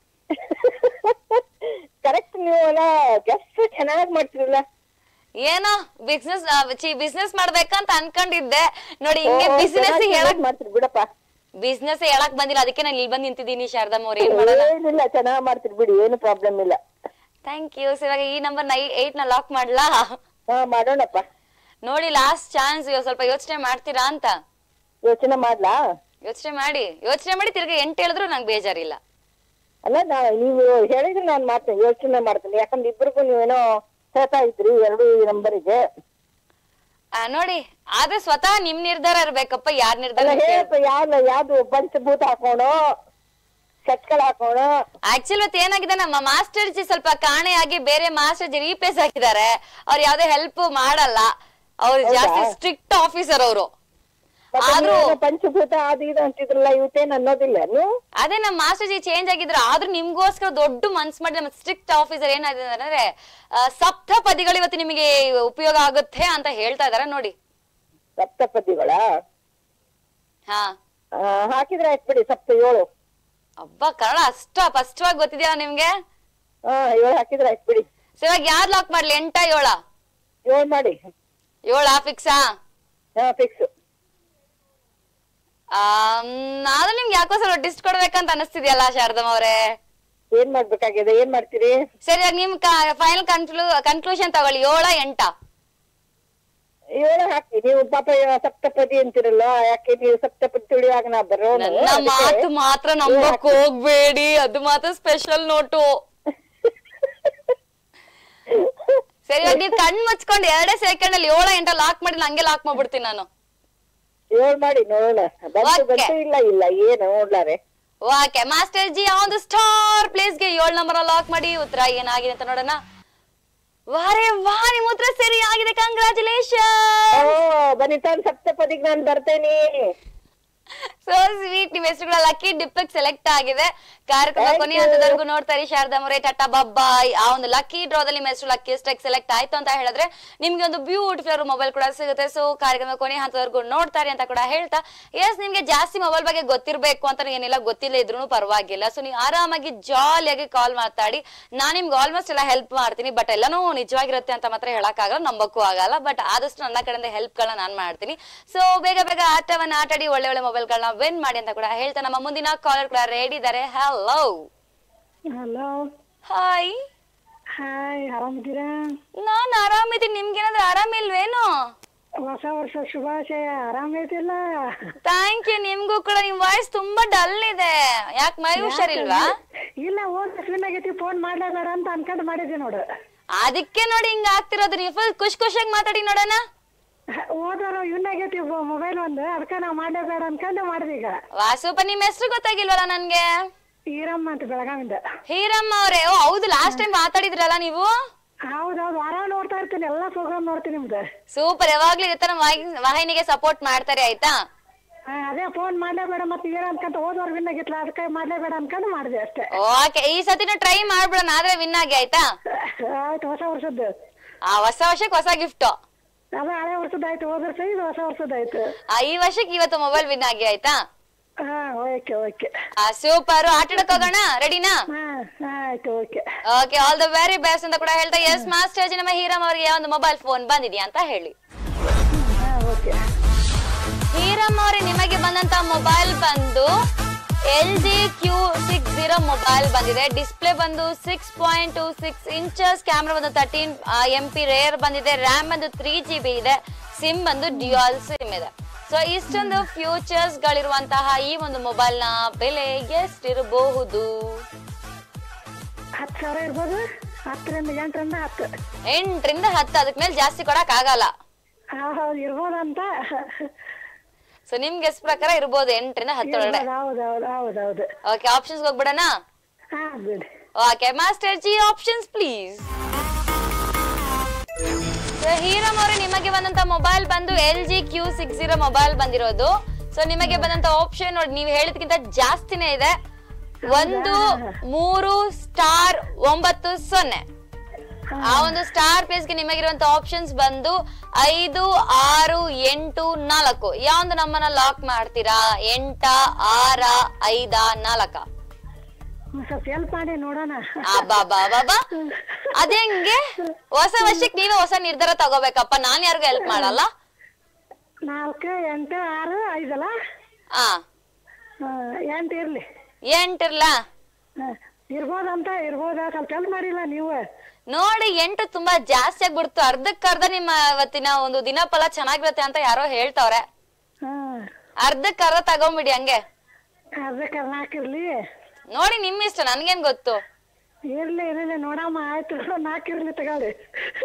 ಕರೆಕ್ಟ್ ನೀವು ಎಲ್ಲ ಗೆಸ್ಟ್ ಚೆನ್ನಾಗಿ ಮಾಡ್ತಿರಲ್ಲ ಏನೋ ಬಿಸ್ನೆಸ್ ಬಿಸ್ನೆಸ್ ಮಾಡ್ಬೇಕಂತ ಅನ್ಕೊಂಡಿದ್ದೆ ನೋಡಿ ಹಿಂಗೆ ಬಿಸ್ನೆಸ್ ಹೇಳಕ್ ಮಾಡ್ತೀರಿ ಬಿಡಪ್ಪ ಬಿಸ್ನೆಸ್ ಹೇಳಕ್ ಬಂದಿಲ್ಲ ಅದಕ್ಕೆ ನಾನು ಇಲ್ಲಿ ಬಂದ್ ನಿಂತಿದ್ದೀನಿ ಶಾರದಮ್ಮ ಅವ್ರು ಏನ್ ಮಾಡೋಣ ಏನಿಲ್ಲ ಚೆನ್ನಾಗ್ ಮಾಡ್ತೀರಿ ಬಿಡಿ ಏನು ಪ್ರಾಬ್ಲಮ್ ಇಲ್ಲ ಥ್ಯಾಂಕ್ ಯು ಇವಾಗ ಈ ನಂಬರ್ ನೈ ಏಟ್ ನ ಲಾಕ್ ಮಾಡ್ಲಾ ಹಾ ಮಾಡೋಣಪ್ಪ ನೋಡಿ ಲಾಸ್ಟ್ ಚಾನ್ಸ್ ಸ್ವಲ್ಪ ಯೋಚನೆ ಮಾಡ್ತೀರಾ ಅಂತ ಯೋಚನೆ ಮಾಡ್ಲಾ ಯೋಚನೆ ಮಾಡಿ ಯೋಚನೆ ಮಾಡಿ ತಿರ್ಗಿ ಎಂಟು ಹೇಳಿದ್ರು ನಂಗೆ ಬೇಜಾರಿಲ್ಲ ಅಲ್ಲ ನಾ ನೀವು ಹೇಳಿದ್ರೆ ನಾನು ಮಾಡ್ತೇನೆ ಯೋಚನೆ ಮಾಡ್ತೇನೆ ಯಾಕಂದ್ರೆ ಇಬ್ಬರಿಗೂ ನೀವೇನೋ ಹೇಳ್ತಾ ಇದ್ರಿ ಎರಡು ನಂಬರಿಗೆ ಆ, ನೋಡಿ ಆದ್ರೆ ಸ್ವತಃ ನಿಮ್ ನಿರ್ಧಾರ ಇರ್ಬೇಕಪ್ಪ ಯಾರ್ ನಿರ್ಧಾರ ಅಲ್ಲ ಅಂತ ಕೇಳ್- ಹೇಳಪ್ಪ ಯಾವ್ದು ಯಾವ್ದು ಪಂಚಭೂತ ಹಾಕೋಣ ಸಟ್ಗಳು ಹಾಕೋಣ ಆಕ್ಚುಲಿ ಇವತ್ತು ಏನಾಗಿದೆ ನಮ್ಮ ಮಾಸ್ಟರ್ ಜಿ ಸ್ವಲ್ಪ ಕಾಣೆಯಾಗಿ ಬೇರೆ ಮಾಸ್ಟರ್ ಜಿ ರೀಪ್ಲೇಸ್ ಹಾಕಿದ್ದಾರೆ ಅವ್ರು ಯಾವ್ದೇ ಹೆಲ್ಪ್ ಮಾಡಲ್ಲ ಅವ್ರು ಹೌದಾ? ಜಾಸ್ತಿ ಸ್ಟ್ರಿಕ್ಟ್ ಆಫೀಸರ್ ಅವರು ಮತ್ತೆ ಆದ್ರೂ ನೀವೇನೋ ಪಂಚಭೂತ ಅದು ಇದು ಅಂತಿದ್ರಲ್ಲ ಇವತ್ತೇನ್ ಅನ್ನೋದಿಲ್ಲ ನೀವು ಅದೇ ನಮ್ಮ ಮಾಸ್ಟರ್ ಜಿ ಚೇಂಜ್ ಆಗಿದ್ರು ಆದ್ರೂ ನಿಮ್ಗೋಸ್ಕರ ದೊಡ್ಡ ಮನ್ಸ್ ಮಾಡಿ ನಮ್ಮ ಸ್ಟ್ರಿಕ್ಟ್ ಆಫೀಸರ್ ಏನಾಗಿದೆ ಅಂದ್ರೆ ಆ, ಸಪ್ತ ಪದಿಗಳು ಇವತ್ತು ನಿಮಗೆ ಉಪಯೋಗ ಆಗುತ್ತೆ ಅಂತ ಹೇಳ್ತಾ ಇದಾರೆ ನೋಡಿ ಸಪ್ತಪದಿಗಳ ಹಾ ಹಾಕಿದ್ರೆ ಆಯ್ತು ಬಿಡಿ ಸಪ್ತ ಏಳು ಅಬ್ಬಾ ಕನ್ನಡ ಅಷ್ಟ ಸ್ಪಷ್ಟವಾಗಿ ಗೊತ್ತಿದ್ಯಾ ನಿಮ್ಗೆ ಹಾ ಏಳು ಹಾಕಿದ್ರೆ ಆಯ್ತು ಬಿಡಿ ಸೊ ಇವಾಗ ಯಾರ್ ಲಾಕ್ ಮಾಡ್ಲಿ ಎಂಟ ಏಳ ಏಳು ಮಾಡಿ ಏಳ ಫಿಕ್ಸಾ ಹಾ ಫಿಕ್ಸ್ ನಾನು ನಿಮ್ಗೆ ಯಾಕೋ ಸ್ವಲ್ಪ ಡಿಸ್ಟ್ ಕೊಡ್ಬೇಕಂತ ಅನಿಸ್ತಿದ್ಯಲ್ಲ ಶಾರದಮ್ಮ ಅವರೇ ಏನ್ ಮಾಡ್ಬೇಕಾಗಿದೆ ಏನ್ ಮಾಡ್ತೀರಿ ಸರಿ ಇವಾಗ ನಿಮ್ ಫೈನಲ್ ಕನ್ಕ್ಲೂ ಕನ್ಕ್ಲೂಷನ್ ತಗೊಳ್ಳಿ ಏಳ ಎಂಟ ಏಳು ಹಾಕಿ ನೀವು ಪಾಪ ಸಪ್ತಪದಿ ಅಂತಿರಲ್ಲ ಯಾಕೆ ನೀವು ಸಪ್ತಪದಿ ತುಳಿಯುವಾಗ ನಾ ಬರೋಣ ನನ್ನ ಮಾತು ಮಾತ್ರ ನಂಬಕ್ ಹೋಗ್ಬೇಡಿ ಅದು ಮಾತ್ರ ಸ್ಪೆಷಲ್ ನೋಟು ಸರಿ ಇವಾಗ ನೀವು ಕಣ್ ಮುಚ್ಕೊಂಡು ಎರಡೇ ಸೆಕೆಂಡ್ ಅಲ್ಲಿ ಏಳ ಎಂಟ ಲಾಕ್ ಮಾಡಿ ಹಂಗೆ ಲಾಕ್ ಮಾಡ್ಬಿಡ್ತೀನಿ ನಾನು ಏಳ್ ಮಾಡಿ ನೋಡೋಣ ಬಂತು Okay. ಬಂತು ಇಲ್ಲ ಇಲ್ಲ ಏನು ನೋಡ್ಲಾರೆ ಓಕೆ ಮಾಸ್ಟರ್ ಜಿ ಆ ಒಂದು ಸ್ಟಾರ್ ಪ್ಲೇಸ್ ಗೆ ಏಳ್ ನಂಬರ್ ಲಾಕ್ ಮಾಡಿ ಉತ್ತರ ಏನಾಗಿದೆ ಅಂತ ನೋಡೋಣ ವಾರೇ ವಾ ನಿಮ್ ಉತ್ತರ ಸರಿ ಆಗಿದೆ ಕಂಗ್ರಾಚುಲೇಷನ್ ಓ ಬನಿತಾನ್ ಸಪ್ತಪದಿಗ್ ನಾನ್ ಬರ್ತೇನೆ ಸೊ ಸ್ವೀಟ್ ನಿಮ್ ಹೆಸರುಗಳ ಲಕ್ಕಿ ಡಿಪ್ಪಕ್ ಸೆಲೆಕ್ಟ್ ಆಗಿದೆ ಕಾರ್ಯಕ್ರಮ Thank ಕೊನೆ you. ಹಂತದವರೆಗೂ ನೋಡ್ತಾರೆ ಶಾರದಾ ಮೊರೆ ಟಾಟಾ ಬಬ್ಬಾಯ್ ಆ ಒಂದು ಲಕ್ಕಿ ಡ್ರಾದಲ್ಲಿ ನಿಮ್ಮ ಹೆಸರು ಲಕ್ಕಿ ಸ್ಟೆಕ್ ಸೆಲೆಕ್ಟ್ ಆಯ್ತು ಅಂತ ಹೇಳಿದ್ರೆ ನಿಮ್ಗೆ ಒಂದು ಬ್ಯೂಟಿಫುಲ್ ಮೊಬೈಲ್ ಕೂಡ ಸಿಗುತ್ತೆ ಸೊ ಕಾರ್ಯಕ್ರಮ ಕೊನೆ ಹಂತದವರೆಗೂ ನೋಡ್ತಾರೆ ಅಂತ ಕೂಡ ಹೇಳ್ತಾ ಎಸ್ ನಿಮ್ಗೆ ಜಾಸ್ತಿ ಮೊಬೈಲ್ ಬಗ್ಗೆ ಗೊತ್ತಿರ್ಬೇಕು ಅಂತ ಏನಿಲ್ಲ ಗೊತ್ತಿಲ್ಲ ಇದ್ರೂ ಪರವಾಗಿಲ್ಲ ಸೊ ನೀವು ಆರಾಮಾಗಿ ಜಾಲಿಯಾಗಿ ಕಾಲ್ ಮಾತಾಡಿ ನಾನ್ ನಿಮ್ಗೆ ಆಲ್ಮೋಸ್ಟ್ ಎಲ್ಲ ಹೆಲ್ಪ್ ಮಾಡ್ತೀನಿ ಬಟ್ ಎಲ್ಲಾನು ನಿಜವಾಗಿರುತ್ತೆ ಅಂತ ಮಾತ್ರ ಹೇಳಕ್ಕಾಗಲ್ಲ ನಂಬಕ್ಕೂ ಆಗಲ್ಲ ಬಟ್ ಆದಷ್ಟು ನನ್ನ ಕಡೆಯಿಂದ ಹೆಲ್ಪ್ ಗಳನ್ನ ನಾನ್ ಮಾಡ್ತೀನಿ ಸೊ ಬೇಗ ಬೇಗ ಆಟವನ್ನ ಆಟಾಡಿ ಒಳ್ಳೆ ಒಳ್ಳೆ ಮೊಬೈಲ್ ಗಳನ್ನ ವಿನ್ ಮಾಡಿ ಅಂತ ಕೂಡ ಹೇಳ್ತಾ ನಮ್ಮ ಮುಂದಿನ ಕಾಲರ್ ಕೂಡ ರೆಡಿ ಇದ್ದಾರೆ ಹಲೋ ಹಲೋ ಹಾಯ್ ಹಾಯ್ ಆರಾಮಿದ್ದೀರಾ ನಾನ್ ಆರಾಮಿದ್ದೀನಿ ನಿಮ್ಗೇನಾದ್ರೂ ಆರಾಮಿಲ್ವೇನು ಹೊಸ ವರ್ಷ ಶುಭಾಶಯ ಆರಾಮೈತಿಲ್ಲ ಥ್ಯಾಂಕ್ ಯು ನಿಮ್ಗೂ ಕೂಡ ನಿಮ್ ವಾಯ್ಸ್ ತುಂಬಾ ಡಲ್ ಇದೆ ಯಾಕೆ ಮೈ ಹುಷಾರಿಲ್ವಾ ಇಲ್ಲ ಹೋದ್ ಅಶ್ವಿನ್ ಆಗೈತಿ ಫೋನ್ ಮಾಡ್ಲೇಬೇಡ ಅಂತ ಅನ್ಕೊಂಡ್ ಮಾಡಿದ್ವಿ ನೋಡು ಅದಕ್ಕೆ ನೋಡಿ ಹಿಂಗ ಆಗ್ತಿರೋದು ನೀವು ಫುಲ್ ಖುಷಿ ಖುಷಿಯಾಗಿ ಮಾತಾಡಿ ನೋಡೋಣ ಹೋದವರು ಇವನ್ ಆಗೈತಿ ಮೊಬೈಲ್ ಒಂದು ಅದಕ್ಕೆ ನಾವು ಮಾಡ್ಲೇಬೇಡ ಅನ್ಕೊಂಡು ಮಾಡಿದ್ವಿ ಈಗ ವಾಸುಪ ನಿಮ್ ಹೆಸರು ಗೊತ್ತಾಗಿಲ್ವಲ್ಲ ನನ್ಗೆ ಈರಮ್ಮ ಅಂತ ಬೆಳಗಾವಿಂದ ಹೀರಮ್ಮ ಅವ್ರೆ ಓ ಹೌದು ಲಾಸ್ಟ್ ಟೈಮ್ ಮಾತಾಡಿದ್ರಲ್ಲ ನೀವು ಹೌದೌದು ಆರಾಮ್ ನೋಡ್ತಾ ಇರ್ತೀನಿ ಎಲ್ಲಾ ಪ್ರೋಗ್ರಾಮ್ ನೋಡ್ತೀನಿ ನಿಮ್ದು ಸೂಪರ್ ಯಾವಾಗ್ಲೂ ಈ ತರ ವಾಹಿ- ವಾಹಿನಿಗೆ ಸಪೋರ್ಟ್ ಮಾಡ್ತಾರೆ ಆಯ್ತಾ ಹಾ, ಅದೇ ಫೋನ್ ಮಾಡ್ಲೇಬೇಡ ಮತ್ತೆ ಏನ್ ಅನ್ಕೊಂತ ಹೋದವ್ರು ವಿನ್ ಆಗಿತ್ಲ ಅದಕ್ಕೆ ಮಾಡ್ಲೇಬೇಡ ಅನ್ಕೊಂಡು ಮಾಡಿದೆ ಅಷ್ಟೇ ಓಕೆ ಈ ಸತಿನ ಟ್ರೈ ಮಾಡ್ಬಿಡೋಣ ಆದ್ರೆ ವಿನ್ ಆಗಿ ಆಯ್ತಾ ಆಯ್ತು ಹೊಸ ವರ್ಷದ್ದು ಆ ಹೊಸ ವರ್ಷಕ್ಕೆ ಹೊಸ ಗಿಫ್ಟ್ ಅದೇ ಹಳೆ ವರ್ಷದ ಆಯ್ತು ಹೋದ ವರ್ಷ ಇದು ಹೊಸ ವರ್ಷದ ಆಯ್ತು ಈ ವರ್ಷಕ್ಕೆ ಇವತ್ತು ಮೊಬೈಲ್ ವಿನ್ ಆಗಿ ಆಯ್ತಾ ಹಾ ಓಕೆ ಓಕೆ ಸೂಪರ್ ಆಟಾಡಕ್ ಹೋಗೋಣ ರೆಡಿನಾ ಹಾ ಆಯ್ತು okay okay all the very best ಅಂತ ಕೂಡ ಹೇಳ್ತಾ ಎಸ್ ಮಾಸ್ಟರ್ ಜಿ ನಮ್ಮ ಹೀರಮ್ ಅವರಿಗೆ ಒಂದು ಮೊಬೈಲ್ ಫೋನ್ ಬಂದಿದ್ಯಾ ಅಂತ ಹೇಳಿ ಹಾ ಓಕೆ ಹೀರಮ್ ಅವರೇ ನಿಮಗೆ ಬಂದಂತ ಮೊಬೈಲ್ ಬಂದು L G Q six zero mobile ಬಂದಿದೆ ಡಿಸ್ಪ್ಲೇ ಬಂದು six point two six inches camera ಬಂದು ತರ್ಟೀನ್ ಎಂ ಪಿ ರೇರ್ ಬಂದಿದೆ ರ್ಯಾಮ್ ಬಂದು ತ್ರೀ ಜಿ ಬಿ ಇದೆ ಸಿಮ್ ಬಂದು ಡ್ಯುಯಲ್ ಸಿಮ್ ಇದೆ ಸೊ ಇಷ್ಟೊಂದು ಫ್ಯೂಚರ್ಸ್ ಗಳಿರುವಂತಹ ಈ ಒಂದು ಮೊಬೈಲ್ ನ ಬೆಲೆ ಎಷ್ಟಿರಬಹುದು ಹತ್ತು ಸಾವಿರ ಇರ್ಬೋದು ಹತ್ತರಿಂದ ಎಂಟರಿಂದ ಹತ್ತು ಎಂಟರಿಂದ ಹತ್ತು ಅದಕ್ ಮೇಲೆ ಜಾಸ್ತಿ ಕೊಡಕ್ ಆಗಲ್ಲ ಹಾ ಹೌದು ಇರ್ಬೋದಂತ ಸೊ ನಿಮ್ ಗೆಸ್ ಪ್ರಕಾರ ಇರ್ಬೋದು ಎಂಟರಿಂದ ಹತ್ತೊಳಗಡೆ ಹೌದು ಹೌದು ಹೌದು ಹೌದು ಓಕೆ ಆಪ್ಷನ್ಸ್ ಹೋಗ್ಬಿಡೋಣ ಹಾ ಬಿಡಿ okay master ji options please ಹೀರಮ್ ಅವರೇ ನಿಮಗೆ ಬಂದಂತ ಮೊಬೈಲ್ ಬಂದು L G Q six zero mobile ಬಂದಿರೋದು ಸೊ ನಿಮಗೆ ಬಂದಂತ ಆಪ್ಷನ್ ನೋಡಿ ನೀವು ಹೇಳಿದ್ಕಿಂತ ಜಾಸ್ತಿನೇ ಇದೆ ಒಂದು ಮೂರು ಸ್ಟಾರ್ ಒಂಬತ್ತು ಸೊನ್ನೆ ಆ ಒಂದು ಸ್ಟಾರ್ ಪೇಸ್ ಗೆ ನಿಮಗಿರುವಂತ ಆಪ್ಷನ್ಸ್ ಬಂದು ಐದು ಆರು ಎಂಟು ನಾಲ್ಕು ಯಾವ್ದು ನಮ್ಮನ್ನ ಲಾಕ್ ಮಾಡ್ತೀರಾ ಎಂಟ ಆರ ಐದ ನಾಲ್ಕ ಒಂದ್ ಸ್ವಲ್ಪ ಹೆಲ್ಪ್ ಮಾಡಿ ನೋಡೋಣ ಅಬ್ಬಾ ಅದೇಂಗೆ ಹೊಸ ವರ್ಷಕ್ಕೆ ನೀವೇ ಹೊಸ ನಿರ್ಧಾರ ತಗೋಬೇಕಪ್ಪ ನಾನ್ ಯಾರಿಗೂ ಹೆಲ್ಪ್ ಮಾಡಲ್ಲ ನಾಲ್ಕು ಎಂಟು ಆರು ಐದಲ್ಲ ಆ ಹಾ, ಎಂಟು ಇರ್ಲಿ ಎಂಟಿರ್ಲ ಹಾ, ಇರ್ಬೋದಂತ ಇರ್ಬೋದ ಸ್ವಲ್ಪ ಹೆಲ್ಪ್ ಮಾಡಿಲ್ಲ ನೀವು ನೋಡಿ ಎಂಟು ತುಂಬಾ ಜಾಸ್ತಿ ಆಗ್ಬಿಡ್ತು ಅರ್ಧಕ್ಕರ್ಧ ನಿಮ್ಮ ಇವತ್ತಿನ ಒಂದು ದಿನಫಲ ಚೆನ್ನಾಗಿರುತ್ತೆ ಅಂತ ಯಾರೋ ಹೇಳ್ತವ್ರೆ ಹಾ ಅರ್ಧಕ್ಕರ್ಧ ತಗೊಂಬಿಡಿ ಹಂಗೆ ಅದಕ್ಕೆ ನಾಲ್ಕಿರ್ಲಿ ನೋಡಿ ನಿಮ್ ಇಷ್ಟ ನನ್ಗೇನ್ ಗೊತ್ತು ಇರ್ಲಿ ಇರ್ಲಿ ನೋಡಮ್ಮ ಆಯ್ತು ನಾಲ್ಕಿರ್ಲಿ ತಗೊಳ್ಳಿ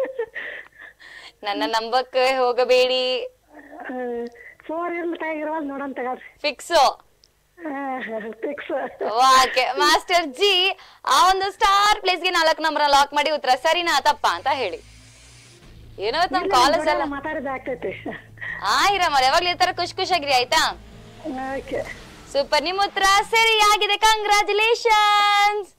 ನನ್ನ ನಂಬಕ್ಕೆ ಹೋಗಬೇಡಿ ಫೋರ್ ಇರ್ಲಿ ತಗಿರೋದು ನೋಡೋಣ ತಗೊಳ್ರಿ fix fix okay master ji ಆ ಒಂದು ಸ್ಟಾರ್ ಪ್ಲೇಸ್ ಗೆ ನಾಲ್ಕು ನಂಬರ್ ಲಾಕ್ ಮಾಡಿ ಉತ್ತರ ಸರಿನಾ ತಪ್ಪ ಅಂತ ಹೇಳಿ ಏನೋ ನಮ್ ಕಾಲೇಜ್ ಎಲ್ಲ ಮಾತಾಡಿದ ಆಗ್ತೈತಿ ಆಯಿರಮ್ಮ ಯಾವಾಗ್ಲೂ ಈ ತರ ಖುಷಿ ಖುಷಿಯಾಗಿರಿ ಆಯ್ತಾ ಓಕೆ ಸೂಪರ್ ನಿಮ್ ಉತ್ತರ ಸರಿ ಆಗಿದೆ ಕಂಗ್ರಾಚುಲೇಷನ್ಸ್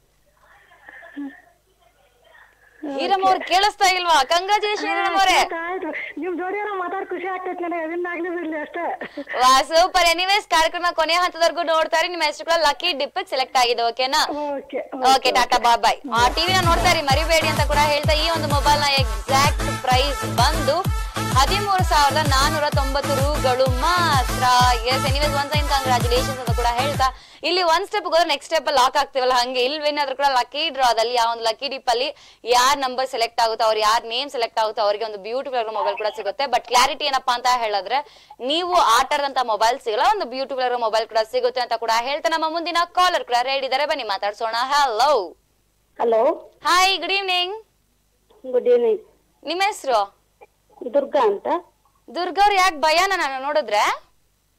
ಹೀರಮ್ಮ ಅವ್ರು ಕೇಳಿಸ್ತಾ ಇಲ್ವಾ ಕಂಗ್ರಾಚುಲೇಷನ್ ಹೀರಮ್ಮ ಅವರೇ ಆಯ್ತು ನಿಮ್ ಜೋಡಿಯರ ಮಾತಾಡ್ ಖುಷಿ ಆಗ್ತೈತಿ ನನಗೆ ಅದನ್ನ ಆಗ್ಲಿ ಬಿಡ್ಲಿ ಅಷ್ಟೇ ವಾ ಸೂಪರ್ ಎನಿವೇಸ್ ಕಾರ್ಯಕ್ರಮ ಕೊನೆಯ ಹಂತದವರೆಗೂ ನೋಡ್ತಾರೆ ನಿಮ್ಮ ಹೆಸರು ಕೂಡ ಲಕ್ಕಿ ಡಿಪ್ ಸೆಲೆಕ್ಟ್ ಆಗಿದೆ ಓಕೆನಾ okay okay tata bye bye ಆ ಟಿವಿನ ನೋಡ್ತಾ ಇರಿ ಮರಿಬೇಡಿ ಅಂತ ಕೂಡ ಹೇಳ್ತಾ ಈ ಒಂದು ಮೊಬೈಲ್ ನ ಎಕ್ಸಾಕ್ಟ್ ಪ್ರೈಸ್ ಬಂದು ಹದಿಮೂರು ಸಾವಿರದ ನಾನೂರ ತೊಂಬತ್ತು ರೂಗಳು ಮಾತ್ರ yes anyways one time congratulations ಅಂತ ಕೂಡ ಹೇಳ್ತಾ ಇಲ್ಲಿ ಒಂದ್ ಸ್ಟೆಪ್ ಹೋದ್ರೆ ನೆಕ್ಸ್ಟ್ ಸ್ಟೆಪ್ ಲಾಕ್ ಆಗ್ತೀವಲ್ಲ ಹಂಗೆ ಇಲ್ವೇನಾದ್ರೂ ಕೂಡ ಲಕ್ಕಿ ಡ್ರಾದಲ್ಲಿ ಆ ಒಂದು ಲಕ್ಕಿ ಡಿಪ್ ಅಲ್ಲಿ ಯಾರ್ ನಂಬರ್ ಸೆಲೆಕ್ಟ್ ಆಗುತ್ತೋ ಅವ್ರ ಯಾರ್ ನೇಮ್ ಸೆಲೆಕ್ಟ್ ಆಗುತ್ತೋ ಅವರಿಗೆ ಒಂದು ಬ್ಯೂಟಿಫುಲ್ ಮೊಬೈಲ್ ಕೂಡ ಸಿಗುತ್ತೆ ಬಟ್ ಕ್ಲಾರಿಟಿ ಏನಪ್ಪಾ ಅಂತ ಹೇಳಿದ್ರೆ ನೀವು ಆಟ ಆಡದಂತ ಮೊಬೈಲ್ ಸಿಗಲ್ಲ ಒಂದು ಬ್ಯೂಟಿಫುಲ್ ಮೊಬೈಲ್ ಕೂಡ ಸಿಗುತ್ತೆ ಅಂತ ಕೂಡ ಹೇಳ್ತಾ ನಮ್ಮ ಮುಂದಿನ ಕಾಲರ್ ಕೂಡ ರೆಡಿ ಇದಾರೆ ಬನ್ನಿ ಮಾತಾಡ್ಸೋಣ hello hello hi good evening good evening ನಿಮ್ಮ ಹೆಸರು ದುರ್ಗಾ ಅಂತ ದುರ್ಗಾ ಅವ್ರು ಯಾಕೆ ಭಯನ ನಾನು ನೋಡಿದ್ರೆ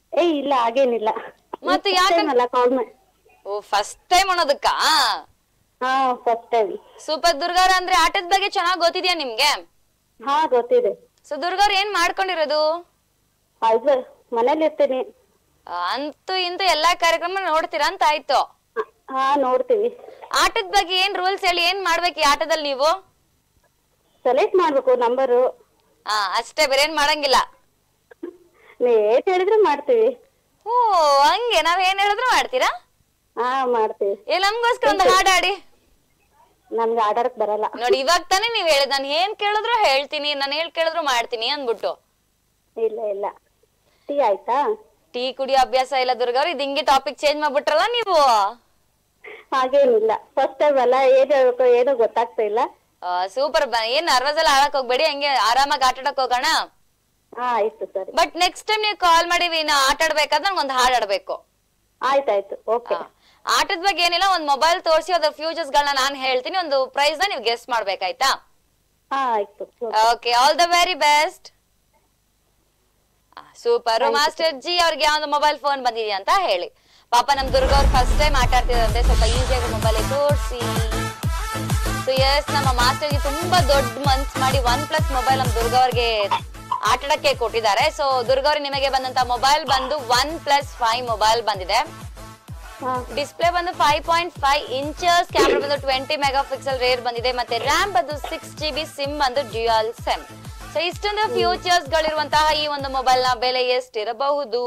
ಏ ಇಲ್ಲ ಹಾಗೇನಿಲ್ಲ ಮತ್ತೆ ಯಾಕೆ ಅಲ್ಲ ಕಾಲ್ ಮಾಡಿ ಓ ಫಸ್ಟ್ ಟೈಮ್ ಅನ್ನೋದಕ್ಕಾ ಹಾ ಫಸ್ಟ್ ಟೈಮ್ ಸೂಪರ್ ದುರ್ಗಾರ ಅಂದ್ರೆ ಆಟದ ಬಗ್ಗೆ ಚೆನ್ನಾಗ್ ಗೊತ್ತಿದ್ಯಾ ನಿಮ್ಗೆ ಹಾ ಗೊತ್ತಿದೆ ಸೊ ದುರ್ಗಾವ್ರ ಏನ್ ಮಾಡ್ಕೊಂಡಿರೋದು ಹೌದು ಮನೇಲಿ ಇರ್ತೀನಿ ಆ, ಅಂತೂ ಇಂತೂ ಎಲ್ಲಾ ಕಾರ್ಯಕ್ರಮ ನೋಡ್ತೀರಾ ಅಂತ ಆಯ್ತು ಹ- ಹಾ ನೋಡ್ತೀವಿ ಆಟದ ಬಗ್ಗೆ ಏನ್ ರೂಲ್ಸ್ ಹೇಳಿ ಏನ್ ಮಾಡ್ಬೇಕು ಈ ಆಟದಲ್ಲಿ ನೀವು ಸೆಲೆಕ್ಟ್ ಮಾಡ್ಬೇಕು ನಂಬರು ಆ ಅಷ್ಟೇ ಬೇರೆ ಏನ್ ಮಾಡಂಗಿಲ್ಲ ಏಟ್ ಹೇಳಿದ್ರೆ ಮಾಡ್ತೀವಿ ಓ ಹಂಗೆ ನಾವ್ ಏನ್ ಹೇಳಿದ್ರು ಮಾಡ್ತೀರಾ ಹಾ ಮಾಡ್ತೀವಿ ಏ ನಮ್ಗೋಸ್ಕರ ಒಂದು ಹಾಡ್ ಆಡಿ ನಮ್ಗೆ ಆಡಕ್ ಬರಲ್ಲ ನೋಡಿ ಇವಾಗ ತಾನೇ ನೀವ್ ಹೇಳಿದ್ ನಾನು ಏನ್ ಕೇಳಿದ್ರು ಹೇಳ್ತೀನಿ ನಾನು ಹೇಳ್ ಕೇಳಿದ್ರು ಮಾಡ್ತೀನಿ ಅಂದ್ಬಿಟ್ಟು ಇಲ್ಲ ಇಲ್ಲ ಟೀ ಆಯ್ತಾ ಟೀ ಕುಡಿಯೋ ಅಭ್ಯಾಸ ಇಲ್ಲ ದುರ್ಗವ್ರ ಇದು ಹಿಂಗೆ ಟಾಪಿಕ್ ಚೇಂಜ್ ಮಾಡ್ಬಿಟ್ರಲ್ಲ ನೀವು ಹಾಗೇನಿಲ್ಲ ಫಸ್ಟ್ ಟೈಮ್ ಅಲ್ಲ ಏನ್ ಹೇಳ್ಬೇಕು ಏನೋ ಗೊತ್ತಾಗ್ತಾ ಇಲ್ಲ ಸೂಪರ್ ಏನ್ ನರ್ವಸ್ ಎಲ್ಲ ಆಡಕ್ ಹೋಗ್ಬೇಡಿ ಹಂಗೆ ಆರಾಮಾಗಿ ಆಟ ಆಡಕ್ ಹೋಗೋಣ ಹಾ ಆಯ್ತು ಸರಿ ಬಟ್ ನೆಕ್ಸ್ಟ್ ಟೈಮ್ ನೀವು ಕಾಲ್ ಮಾಡಿ ನಾ ಆಟ ಆಡ್ಬೇಕಾದ್ರೆ ನಂಗೆ ಒಂದು ಹಾಡ್ ಆಡ್ಬೇಕು ಆಯ್ತಾಯ್ತು ಓಕೆ ಆ, ಆಟದ ಬಗ್ಗೆ ಏನಿಲ್ಲ ಒಂದ್ ಮೊಬೈಲ್ ತೋರಿಸಿ ಅದ್ರ ಫ್ಯೂಚರ್ಸ್ ಗಳನ್ನ ನಾನ್ ಹೇಳ್ತೀನಿ ಒಂದು ಪ್ರೈಸ್ ನ ನೀವು ಗೆಸ್ ಮಾಡ್ಬೇಕಾಯ್ತಾ ಹಾ ಆಯ್ತು okay all the very best super master ji ಅವ್ರಿಗೆ ಒಂದು ಮೊಬೈಲ್ ಫೋನ್ ಬಂದಿದೆ ಅಂತ ಹೇಳಿ ಪಾಪ ನಮ್ ದುರ್ಗ ಅವ್ರು ಫಸ್ಟ್ ಟೈಮ್ ಆಟ ಆಡ್ತಿದಂತೆ ಸ್ವಲ್ಪ ಈಸಿಯಾಗಿ ಮೊಬೈಲ್ ತೋರಿಸಿ ಸೊ ಎಸ್ ನಮ್ಮ ಮಾಸ್ಟರ್ ಜಿ ತುಂಬಾ ದೊಡ್ಡ ಮನ್ಸ್ ಮಾಡಿ ಒನ್ ಪ್ಲಸ್ ಮೊಬೈಲ್ ನಮ್ ದುರ್ಗ ಅವ್ರಿಗೆ ಆಟಾಡಕ್ಕೆ ಕೊಟ್ಟಿದ್ದಾರೆ ಸೊ ದುರ್ಗ ಅವ್ರಿಗೆ ನಿಮಗೆ ಬಂದಂತ ಮೊಬೈಲ್ ಬಂದು ಒನ್ ಪ್ಲಸ್ ಫೈವ್ ಮೊಬೈಲ್ ಬಂದಿದೆ ಹಾ ಡಿಸ್ಪ್ಲೇ ಬಂದು five point five inches camera ಬಂದು ಟ್ವೆಂಟಿ ಮೆಗಾ ಪಿಕ್ಸೆಲ್ ರೇರ್ ಬಂದಿದೆ ಮತ್ತೆ ರ್ಯಾಮ್ ಬಂದು ಸಿಕ್ಸ್ ಜಿ ಬಿ ಸಿಮ್ ಬಂದು ಡ್ಯೂಯಲ್ ಸೆಮ್ ಸೊ ಇಷ್ಟೊಂದು ಫ್ಯೂಚರ್ಸ್ ಗಳಿರುವಂತಹ ಈ ಒಂದು ಮೊಬೈಲ್ ನ ಬೆಲೆ ಎಷ್ಟಿರಬಹುದು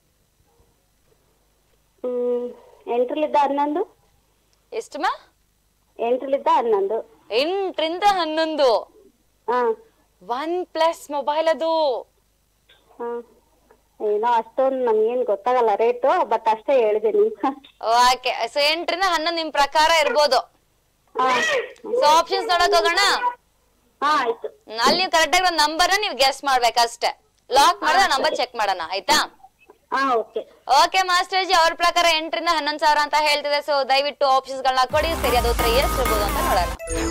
ಹ್ಮ್ ಎಂಟ್ರಲ್ಲಿದ್ದ ಹನ್ನೊಂದು ಎಷ್ಟು ಮಾ ಎಂಟ್ರಲ್ಲಿದ್ದ ಹನ್ನೊಂದು ಎಂಟರಿಂದ ಹನ್ನೊಂದು ಹಾ ಒನ್ ಪ್ಲಸ್ ಮೊಬೈಲ್ ಅದು ಹಾ ಏನೋ ಅಷ್ಟೊಂದು ನಮ್ಗೇನ್ ಗೊತ್ತಾಗಲ್ಲ ರೇಟು ಬಟ್ ಅಷ್ಟೇ ಹೇಳಿದೀನಿ ಓಕೆ ಸೊ ಎಂಟರಿಂದ ಹನ್ನೊಂದು ನಿಮ್ ಪ್ರಕಾರ ಇರ್ಬೋದು ಹಾ ಸೊ ಆಪ್ಷನ್ಸ್ ನೋಡಕ್ ಹೋಗೋಣ ಹಾ ಆಯ್ತು ಅಲ್ಲಿ ನೀವು ಕರೆಕ್ಟ್ ಆಗಿ ಒಂದು ನಂಬರ್ ನೀವು ಗೆಸ್ ಮಾಡ್ಬೇಕಷ್ಟೇ ಲಾಕ್ ಮಾಡಿದ್ರೆ ನಂಬರ್ ಚೆಕ್ ಮಾಡೋಣ ಆಯ್ತಾ ಹಾ ಓಕೆ ಓಕೆ ಮಾಸ್ಟರ್ ಜಿ ಅವ್ರ ಪ್ರಕಾರ ಎಂಟರಿಂದ ಹನ್ನೊಂದು ಸಾವಿರ ಅಂತ ಹೇಳ್ತಿದೆ ಸೊ ದಯವಿಟ್ಟು ಆಪ್ಷನ್ಸ್ ಗಳನ್ನ ಕೊಡಿ ಸರಿ ಅದು ಉತ್ತರ ಎಷ್ಟು ಇರ್ಬೋದು ಅಂತ ನೋಡೋಣ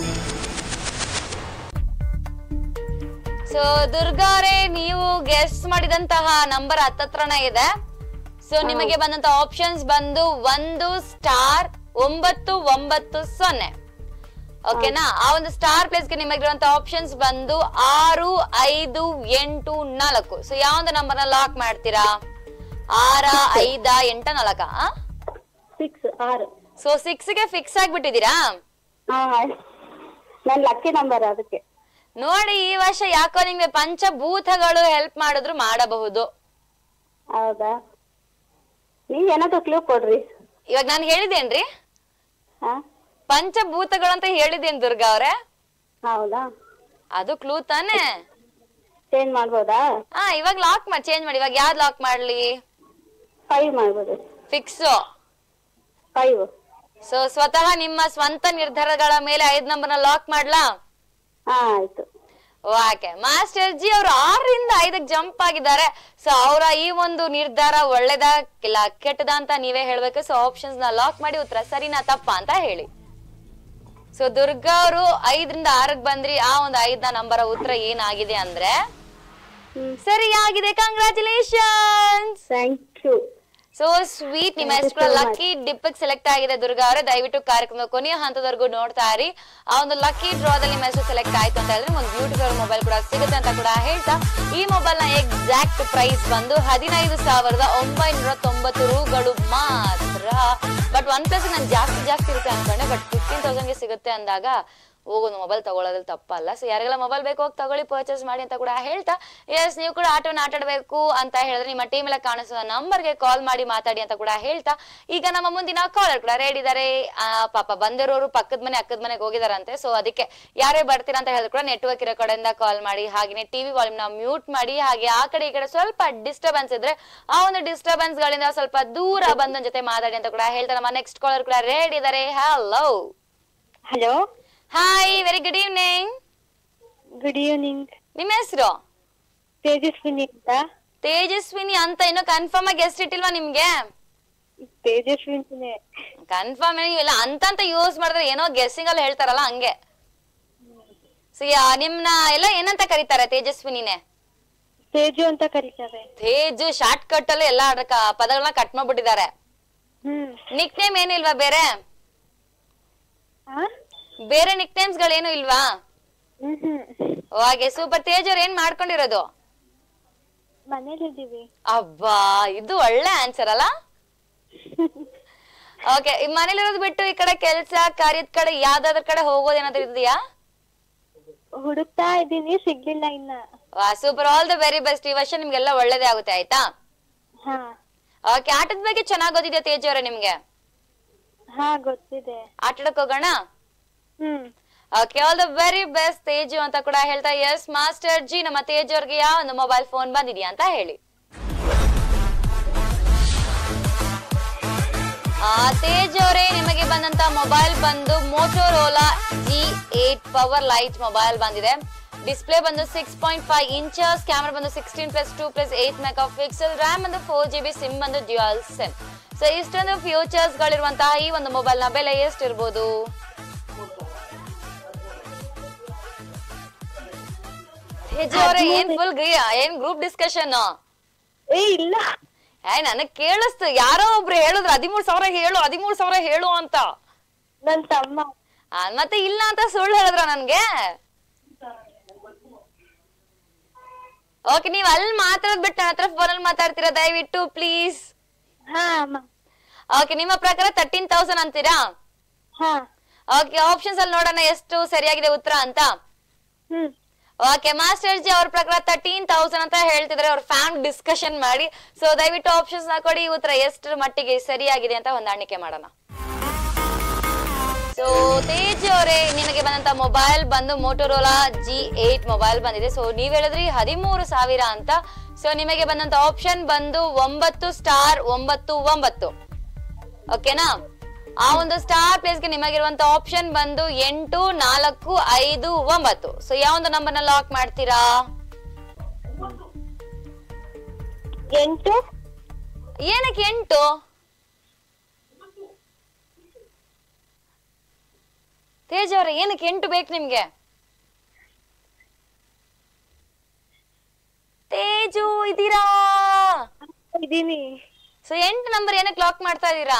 ಸೊ ದುರ್ಗಾರೆ ನೀವು ಗೆಸ್ ಮಾಡಿದಂತಹ ನಂಬರ್ ಹತ್ತತ್ರನೇ ಇದೆ ಸೊ ನಿಮಗೆ ಬಂದಂತ ಆಪ್ಷನ್ಸ್ ಬಂದು ಒಂದು ಸ್ಟಾರ್ ಒಂಬತ್ತು ಒಂಬತ್ತು ಸೊನ್ನೆ ಓಕೆನಾ ಆ ಒಂದು ಸ್ಟಾರ್ ಪ್ಲೇಸ್ ಗೆ ನಿಮಗಿರುವಂತ ಆಪ್ಷನ್ಸ್ ಬಂದು ಆರು ಐದು ಎಂಟು ನಾಲ್ಕು ಸೊ ಯಾವ ಒಂದು ನಂಬರ್ ನ ಲಾಕ್ ಮಾಡ್ತೀರಾ ಆರ ಐದ ಎಂಟ ನಾಲ್ಕ ಸಿಕ್ಸ್ ಆರು ಸೊ ಸಿಕ್ಸ್ ಗೆ ಫಿಕ್ಸ್ ಆಗ್ಬಿಟ್ಟಿದೀರಾ ಹಾ ನನ್ ಲಕ್ಕಿ ನಂಬರ್ ಅದಕ್ಕೆ ನೋಡಿ ಈ ವರ್ಷ ಯಾಕೋ ನಿಮ್ಗೆ ಪಂಚಭೂತಗಳು ಹೆಲ್ಪ್ ಮಾಡಿದ್ರು ಮಾಡಬಹುದು ಹೌದಾ ನೀವ್ ಏನಾದ್ರು ಕ್ಲೂ ಕೊಡ್ರಿ ಇವಾಗ ನಾನು ಹೇಳಿದೇನ್ರಿ ಹಾ ಪಂಚಭೂತಗಳು ಅಂತ ಹೇಳಿದೇನ್ ದುರ್ಗಾ ಅವ್ರೆ ಹೌದಾ ಅದು ಕ್ಲೂ ತಾನೆ ಚೇಂಜ್ ಮಾಡ್ಬೋದಾ ಹಾ ಇವಾಗ ಲಾಕ್ ಮಾಡಿ ಚೇಂಜ್ ಮಾಡಿ ಇವಾಗ ಯಾವ್ದು ಲಾಕ್ ಮಾಡ್ಲಿ ಫೈವ್ ಮಾಡ್ಬೋದು ಫಿಕ್ಸು ಫೈವ್ ಸೊ ಸ್ವತಃ ನಿಮ್ಮ ಸ್ವಂತ ನಿರ್ಧಾರಗಳ ಮೇಲೆ ಐದ್ ನಂಬರ್ ನ ಲಾಕ್ ಮಾಡ್ಲಾ ಹಾ ಆಯ್ತು ಓಕೆ ಮಾಸ್ಟರ್ ಜಿ ಅವರು ಆರರಿಂದ ಐದಕ್ಕೆ ಜಂಪ್ ಆಗಿದ್ದಾರೆ ಸೊ ಅವರ ಈ ಒಂದು ನಿರ್ಧಾರ ಒಳ್ಳೇದಾ ಇಲ್ಲ ಕೆಟ್ಟದ ಅಂತ ನೀವೇ ಹೇಳ್ಬೇಕು ಸೊ ಆಪ್ಷನ್ಸ್ ನ ಲಾಕ್ ಮಾಡಿ ಉತ್ತರ ಸರಿನಾ ತಪ್ಪ ಅಂತ ಹೇಳಿ ಸೊ ದುರ್ಗಾ ಅವರು ಐದರಿಂದ ಆರಕ್ಕೆ ಬಂದ್ರಿ ಆ ಒಂದು ಐದನ ನಂಬರ್ ಉತ್ತರ ಏನಾಗಿದೆ ಅಂದ್ರೆ ಹ್ಮ್ ಸರಿಯಾಗಿದೆ congratulations thank you so sweet ನಿಮ್ಮ ಹೆಸರು ಲಕ್ಕಿ ಡಿಪ್ಪಿಗೆ ಸೆಲೆಕ್ಟ್ ಆಗಿದೆ ದುರ್ಗಾ ಅವರೇ ದಯವಿಟ್ಟು ಕಾರ್ಯಕ್ರಮದ ಕೊನೆಯ ಹಂತದವರೆಗೂ ನೋಡ್ತಾ ಇರಿ ಆ ಒಂದು ಲಕ್ಕಿ ಡ್ರಾದಲ್ಲಿ ನಿಮ್ಮ ಹೆಸರು ಸೆಲೆಕ್ಟ್ ಆಯ್ತು ಅಂತ ಹೇಳಿದ್ರೆ ಒಂದು ಬ್ಯೂಟಿಫುಲ್ ಮೊಬೈಲ್ ಕೂಡ ಸಿಗುತ್ತೆ ಅಂತ ಕೂಡ ಹೇಳ್ತಾ ಈ ಮೊಬೈಲ್ ನ ಎಕ್ಸಾಕ್ಟ್ ಪ್ರೈಸ್ ಬಂದು ಹದಿನೈದು ಸಾವಿರದ ಒಂಬೈನೂರ ತೊಂಬತ್ತು ರೂಗಳು ಮಾತ್ರ ಬಟ್ ಒನ್ ಪ್ಲಸ್ ನಾನು ಜಾಸ್ತಿ ಜಾಸ್ತಿ ಇರುತ್ತೆ ಅನ್ಕೊಂಡೆ ಬಟ್ ಫಿಫ್ಟೀನ್ ತೌಸಂಡ್ಗೆ ಸಿಗುತ್ತೆ ಅಂದಾಗ ಹೋಗೋದು ಮೊಬೈಲ್ ತಗೊಳ್ಳೋದ್ರಲ್ಲಿ ತಪ್ಪಲ್ಲ ಸೊ ಯಾರಿಗೆಲ್ಲ ಮೊಬೈಲ್ ಬೇಕು ಹೋಗಿ ತಗೊಳ್ಳಿ ಪರ್ಚೇಸ್ ಮಾಡಿ ಅಂತ ಕೂಡ ಹೇಳ್ತಾ ಎಸ್ ನೀವು ಕೂಡ ಆಟೋನ ಆಟಾಡಬೇಕು ಅಂತ ಹೇಳಿದ್ರೆ ನಿಮ್ಮ ಟೀಮ್ ಎಲ್ಲ ಕಾಣಿಸುವ ನಂಬರ್ಗೆ ಕಾಲ್ ಮಾಡಿ ಮಾತಾಡಿ ಅಂತ ಕೂಡ ಹೇಳ್ತಾ ಈಗ ನಮ್ಮ ಮುಂದಿನ ಕಾಲರ್ ಕೂಡ ರೆಡಿ ಇದಾರೆ ಆ, ಪಾಪ ಬಂದಿರೋರು ಪಕ್ಕದ ಮನೆ ಅಕ್ಕದ ಮನೆಗೆ ಹೋಗಿದಾರಂತೆ ಸೊ ಅದಕ್ಕೆ ಯಾರೇ ಬರ್ತೀರಾ ಅಂತ ಹೇಳಿದ್ರು ಕೂಡ ನೆಟ್ವರ್ಕ್ ಇರೋ ಕಡೆಯಿಂದ ಕಾಲ್ ಮಾಡಿ ಹಾಗೆ ಟಿವಿ ವಾಲ್ಯೂಮ್ ನ ಮ್ಯೂಟ್ ಮಾಡಿ ಹಾಗೆ ಆ ಕಡೆ ಈ ಕಡೆ ಸ್ವಲ್ಪ ಡಿಸ್ಟರ್ಬೆನ್ಸ್ ಇದ್ರೆ ಆ ಒಂದು ಡಿಸ್ಟರ್ಬೆನ್ಸ್ ಗಳಿಂದ ಸ್ವಲ್ಪ ದೂರ ಬಂದ ಜೊತೆ ಮಾತಾಡಿ ಅಂತ ಕೂಡ ಹೇಳ್ತಾ ನಮ್ಮ ನೆಕ್ಸ್ಟ್ ಕಾಲರ್ ಕೂಡ ರೆಡಿ ಇದಾರೆ hello hello hi very good evening good evening ನಿಮ್ಮ ಹೆಸರು ತೇಜಸ್ವಿನಿ ಅಂತ ತೇಜಸ್ವಿನಿ ಅಂತ ಇನ್ನು ಕನ್ಫರ್ಮ್ ಆಗಿ ಗೆಸ್ಟ್ ಇಟ್ಟಿಲ್ವಾ ನಿಮ್ಗೆ ತೇಜಸ್ವಿನಿನೇ ಕನ್ಫರ್ಮ್ ಇಲ್ಲ ಅಂತ ಅಂತ ಯೂಸ್ ಮಾಡಿದ್ರೆ ಏನೋ ಗೆಸ್ಸಿಂಗ್ ಅಲ್ಲಿ ಹೇಳ್ತಾರಲ್ಲ ಹಂಗೆ ಸೊ ನಿಮ್ನ ಎಲ್ಲ ಏನಂತ ಕರೀತಾರೆ ತೇಜಸ್ವಿನಿನೇ ತೇಜು ಅಂತ ಕರೀತಾರೆ ತೇಜು ಶಾರ್ಟ್ ಕಟ್ ಅಲ್ಲಿ ಎಲ್ಲ ಪದಗಳನ್ನ ಕಟ್ ಮಾಡ್ಬಿಟ್ಟಿದ್ದಾರೆ ಹ್ಮ್ ನಿಕ್ ನೇಮ್ ಏನಿಲ್ವಾ ಬೇರೆ ಆ? ಬೇರೆ ನಿಕ್ ನೇಮ್ಸ್ ಗಳೇನು ಇಲ್ವಾ ಹ್ಮ್ ಹ್ಮ್ ಹಾಗೆ ಸೂಪರ್ ತೇಜ್ ಅವ್ರ ಏನ್ ಮಾಡ್ಕೊಂಡಿರೋದು ಮನೇಲಿದ್ದೀವಿ ಅಬ್ಬಾ ಇದು ಒಳ್ಳೆ ಆನ್ಸರ್ ಅಲ್ಲ ಓಕೆ ಮನೇಲಿರೋದು ಬಿಟ್ಟು ಈ ಕಡೆ ಕೆಲ್ಸ ಕಾರ್ಯದ ಕಡೆ ಯಾವ್ದಾದ್ರ ಕಡೆ ಹೋಗೋದ್ ಏನಾದ್ರು ಇದೆಯಾ ಹುಡುಕ್ತಾ ಇದ್ದೀನಿ ಸಿಗ್ಲಿಲ್ಲ ಇನ್ನ super all the very best ಈ ವರ್ಷ ನಿಮ್ಗೆಲ್ಲ ಒಳ್ಳೇದೇ ಆಗುತ್ತೆ ಆಯ್ತಾ ಹಾ ಓಕೆ ಆಟದ ಬಗ್ಗೆ ಚೆನ್ನಾಗ್ ಗೊತ್ತಿದೆ ತೇಜ್ ಅವರೇ ನಿಮ್ಗೆ ಹಾ ಗೊತ್ತಿದೆ ಆಟಾಡಕ್ ಹೋಗೋಣ ಹ್ಮ್ okay all the very best Teju ಅಂತ ಕೂಡ ಹೇಳ್ತಾ ಎಸ್ ಮಾಸ್ಟರ್ ಜಿ ನಮ್ಮ ತೇಜ್ ಅವ್ರಿಗೆ ಯಾವ ಒಂದು ಮೊಬೈಲ್ ಫೋನ್ ಬಂದಿದ್ಯಾ ಅಂತ ಹೇಳಿ ಆ ತೇಜ್ ಅವರೇ ನಿಮಗೆ ಬಂದಂತ ಮೊಬೈಲ್ ಬಂದು Motorola G eight power lite mobile ಬಂದಿದೆ ಡಿಸ್ಪ್ಲೇ ಬಂದು six point five inches camera ಬಂದು sixteen plus two plus eight mega megapixel RAM ಬಂದು ಫೋರ್ ಜಿ ಬಿ ಸಿಮ್ ಬಂದು ಡ್ಯುಯಲ್ ಸಿಮ್ ಸೊ ಇಷ್ಟೊಂದು ಫ್ಯೂಚರ್ಸ್ ಗಳಿರುವಂತಹ ಈ ಒಂದು ಮೊಬೈಲ್ ನ ಬೆಲೆ ಎಷ್ಟಿರ್ಬೋದು ತೇಜ್ ಅವರೇ ಏನ್ ಫುಲ್ ಏನ್ ಗ್ರೂಪ್ ಡಿಸ್ಕಷನ್ ಏ ಇಲ್ಲ ಏ ನನಗ್ ಕೇಳಿಸ್ತು ಯಾರೋ ಒಬ್ರು ಹೇಳಿದ್ರು ಹದಿಮೂರ್ ಸಾವಿರ ಹೇಳು ಹದಿಮೂರ್ ಸಾವಿರ ಹೇಳು ಅಂತ ನನ್ ತಮ್ಮ ಆ, ಮತ್ತೆ ಇಲ್ಲ ಅಂತ ಸುಳ್ಳು ಹೇಳಿದ್ರ ನನ್ಗೆ ಓಕೆ ನೀವ್ ಅಲ್ಲಿ ಮಾತಾಡೋದ್ ಬಿಟ್ಟು ನನ್ನ ಹತ್ರ ಫೋನಲ್ಲಿ ಮಾತಾಡ್ತೀರಾ ದಯವಿಟ್ಟು ಪ್ಲೀಸ್ ಹಾ ಅಮ್ಮ ಓಕೆ ನಿಮ್ಮ ಪ್ರಕಾರ ತರ್ಟೀನ್ ತೌಸಂಡ್ ಅಂತೀರಾ ಹಾ ಓಕೆ ಆಪ್ಷನ್ಸ್ ಅಲ್ಲಿ ನೋಡೋಣ ಎಷ್ಟು ಸರಿಯಾಗಿದೆ ಉತ್ತರ ಅಂತ ಹ್ಮ್ ಓಕೆ ಮಾಸ್ಟರ್ ಜಿ ಅವ್ರ ಪ್ರಕಾರ ತರ್ಟೀನ್ ತೌಸಂಡ್ ಅಂತ ಹೇಳ್ತಿದ್ರೆ ಅವ್ರ ಫ್ಯಾನ್ ಡಿಸ್ಕಷನ್ ಮಾಡಿ ಸೊ ದಯವಿಟ್ಟು ಆಪ್ಷನ್ಸ್ ನ ಕೊಡಿ ಈ ಉತ್ತರ ಎಷ್ಟರ ಮಟ್ಟಿಗೆ ಸರಿಯಾಗಿದೆ ಅಂತ ಹೊಂದಾಣಿಕೆ ಮಾಡೋಣ ಸೊ ತೇಜ್ ಅವರೇ ನಿಮಗೆ ಬಂದಂತ ಮೊಬೈಲ್ ಬಂದು ಮೋಟೋರೋಲಾ ಜಿ ಏಟ್ ಮೊಬೈಲ್ ಬಂದಿದೆ ಸೊ ನೀವ್ ಹೇಳಿದ್ರಿ ಹದಿಮೂರು ಸಾವಿರ ಅಂತ ಸೊ ನಿಮಗೆ ಬಂದಂತ ಆಪ್ಷನ್ ಬಂದು ಒಂಬತ್ತು ಸ್ಟಾರ್ ಒಂಬತ್ತು ಒಂಬತ್ತು ಓಕೆನಾ ಆ ಒಂದು ಸ್ಟಾರ್ ಪ್ಲೇಸ್ ಗೆ ನಿಮಗಿರುವಂತ ಆಪ್ಷನ್ ಬಂದು ಎಂಟು ನಾಲ್ಕು ಐದು ಒಂಬತ್ತು ಸೊ ಯಾವ ಒಂದು ನಂಬರ್ ನ ಲಾಕ್ ಮಾಡ್ತೀರಾ ಎಂಟು ಏನಕ್ಕೆ ಎಂಟು ತೇಜ್ ಅವ್ರೆ ಏನಕ್ಕೆ ಎಂಟು ಬೇಕು ನಿಮ್ಗೆ ತೇಜು ಇದೀರಾ ಇದೀನಿ ಸೊ ಎಂಟು ನಂಬರ್ ಏನಕ್ಕೆ ಲಾಕ್ ಮಾಡ್ತಾ ಇದೀರಾ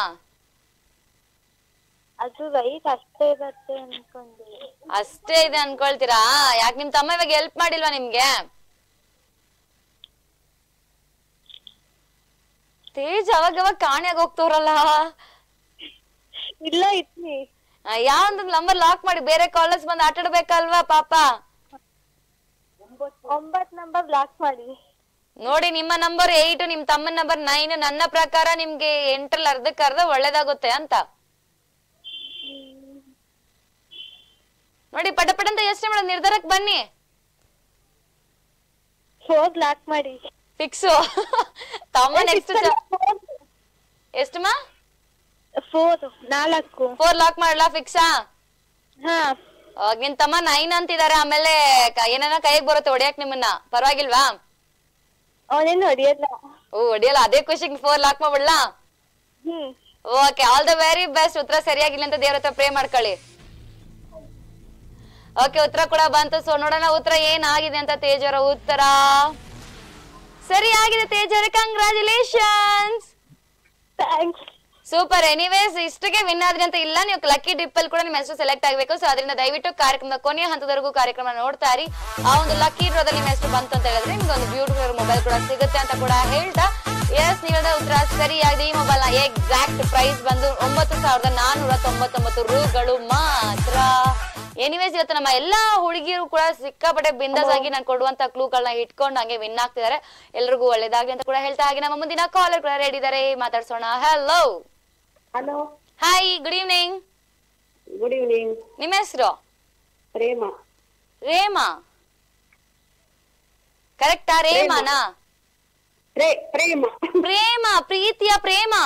ಅದು ವೈಟ್ ಅಷ್ಟೇ ಇರತ್ತೆ ಅನ್ಕೊಂಡೆ ಅಷ್ಟೇ ಇದೆ ಅನ್ಕೊಳ್ತೀರಾ ಯಾಕೆ ನಿಮ್ ತಮ್ಮ ಇವಾಗ ಹೆಲ್ಪ್ ಮಾಡಿಲ್ವಾ ನಿಮ್ಗೆ ತೇಜ್ ಅವಾಗ ಅವಾಗ ಕಾಣಿಯಾಗ ಹೋಗ್ತವ್ರಲ್ಲ ಇಲ್ಲ ಇದ್ನಿ ಯಾವ್ದು ನಂಬರ್ ಲಾಕ್ ಮಾಡಿ ಬೇರೆ ಕಾಲೇಜ್ ಬಂದು ಆಟ ಆಡ್ಬೇಕಲ್ವಾ ಪಾಪ ಒಂಬತ್ ನಂಬರ್ ಬ್ಲಾಕ್ ಮಾಡಿ ನೋಡಿ ನಿಮ್ಮ ನಂಬರ್ ಏಟ್ ನಿಮ್ ತಮ್ಮನ ನಂಬರ್ ನೈನ್ ನನ್ನ ಪ್ರಕಾರ ನಿಮ್ಗೆ ಎಂಟ್ರಲ್ಲಿ ಅರ್ಧಕ್ಕೆ ಅರ್ಧ ಒಳ್ಳೇದಾಗುತ್ತೆ ಅಂತ ನೋಡಿ ಪಟ ಪಟ ಅಂತ ಯೋಚನೆ ಮಾಡೋದು ನಿರ್ಧಾರಕ್ಕೆ ಬನ್ನಿ ಫೋರ್ ಬ್ಲಾಕ್ ಮಾಡಿ ಫಿಕ್ಸು ತಮ್ಮ ನೆಕ್ಸ್ಟ್ ಎಷ್ಟಮ್ಮ ಫೋರ್ ನಾಲ್ಕು ಫೋರ್ ಲಾಕ್ ಮಾಡ್ಲಾ ಫಿಕ್ಸಾ ಹಾ ನಿನ್ ತಮ್ಮ ನೈನ್ ಅಂತಿದಾರೆ ಆಮೇಲೆ ಕ- ಏನೇನೋ ಕೈಗೆ ಬರುತ್ತೆ ಹೊಡಿಯಕ್ ನಿಮ್ಮನ್ನ ಪರವಾಗಿಲ್ವಾ ಅವನೇನು ಹೊಡಿಯಲ್ಲ ಓ ಹೊಡಿಯಲ್ಲ ಅದೇ ಖುಷಿಗೆ ಫೋರ್ ಲಾಕ್ ಮಾಡ್ಬಿಡ್ಲಾ ಹ್ಮ್ okay all the very best ಉತ್ತರ ಸರಿಯಾಗಿಲ್ಲ ಅಂತ ದೇವ್ರ ಹತ್ರ ಪ್ರೇ ಮಾಡ್ಕೊಳ್ಳಿ ಓಕೆ ಉತ್ತರ ಕೂಡ ಬಂತು ಸೊ ನೋಡೋಣ ಉತ್ತರ ಏನಾಗಿದೆ ಅಂತ ತೇಜ್ ಅವರ ಉತ್ತರ ಸರಿಯಾಗಿದೆ ತೇಜ್ ಅವರೇ ಕಂಗ್ರಾಚುಲೇಷನ್ಸ್ ಥ್ಯಾಂಕ್ಸ್ ಸೂಪರ್ ಎನಿವೇಸ್ ಇಷ್ಟಕ್ಕೆ ವಿನ್ ಆದ್ರಿ ಅಂತ ಇಲ್ಲ ನೀವು ಲಕ್ಕಿ ಡಿಪ್ ಅಲ್ಲಿ ಕೂಡ ನಿಮ್ಮ ಹೆಸರು ಸೆಲೆಕ್ಟ್ ಆಗಬೇಕು ಸೊ ಅದರಿಂದ ದಯವಿಟ್ಟು ಕಾರ್ಯಕ್ರಮದ ಕೊನೆಯ ಹಂತದವರೆಗೂ ಕಾರ್ಯಕ್ರಮ ನೋಡ್ತಾ ಇರಿ ಆ ಒಂದು ಲಕ್ಕಿ ಡ್ರೋದಲ್ಲಿ ನಿಮ್ಮ ಹೆಸರು ಬಂತು ಅಂತ ಹೇಳಿದ್ರೆ ನಿಮ್ಗೆ ಒಂದು ಬ್ಯೂಟಿಫುಲ್ ಮೊಬೈಲ್ ಕೂಡ ಸಿಗುತ್ತೆ ಅಂತ ಕೂಡ ಹೇಳ್ತಾ ಎಸ್ ನೀವು ಹೇಳಿದ ಉತ್ತರ ಸರಿಯಾಗಿದೆ ಈ ಮೊಬೈಲ್ ನ ಎಕ್ಸಾಕ್ಟ್ ಪ್ರೈಸ್ ಬಂದು ಒಂಬತ್ತು ಸಾವಿರದ ನಾನೂರ ತೊಂಬತ್ತೊಂಬತ್ತು ರೂಗಳು ಮಾತ್ರ ಎನಿವೇಸ್ ಇವತ್ತು ನಮ್ಮ ಎಲ್ಲಾ ಹುಡುಗಿಯರು ಕೂಡ ಸಿಕ್ಕಾಪಟ್ಟೆ ಬಿಂದಾಸ್ ಆಗಿ ನಾನು ಕೊಡುವಂತ ಕ್ಲೂಗಳನ್ನ ಇಟ್ಕೊಂಡು ಹಂಗೆ ವಿನ್ ಆಗ್ತಿದ್ದಾರೆ ಎಲ್ರಿಗೂ ಒಳ್ಳೇದಾಗ್ಲಿ ಅಂತ ಕೂಡ ಹೇಳ್ತಾ ಹಾಗೆ ನಮ್ಮ ಮುಂದಿನ ಕಾಲರ್ ಕೂಡ ರೆಡಿ ಇದ್ದಾರೆ ಮಾತಾಡ್ಸೋಣ hello hello hi good evening good evening ನಿಮ್ಮ ಹೆಸರು ಪ್ರೇಮ ರೇಮಾ ಕರೆಕ್ಟಾ ರೇಮಾನಾ ಪ್ರೇ ಪ್ರೇಮ ಪ್ರೇಮ ಪ್ರೀತಿಯ ಪ್ರೇಮ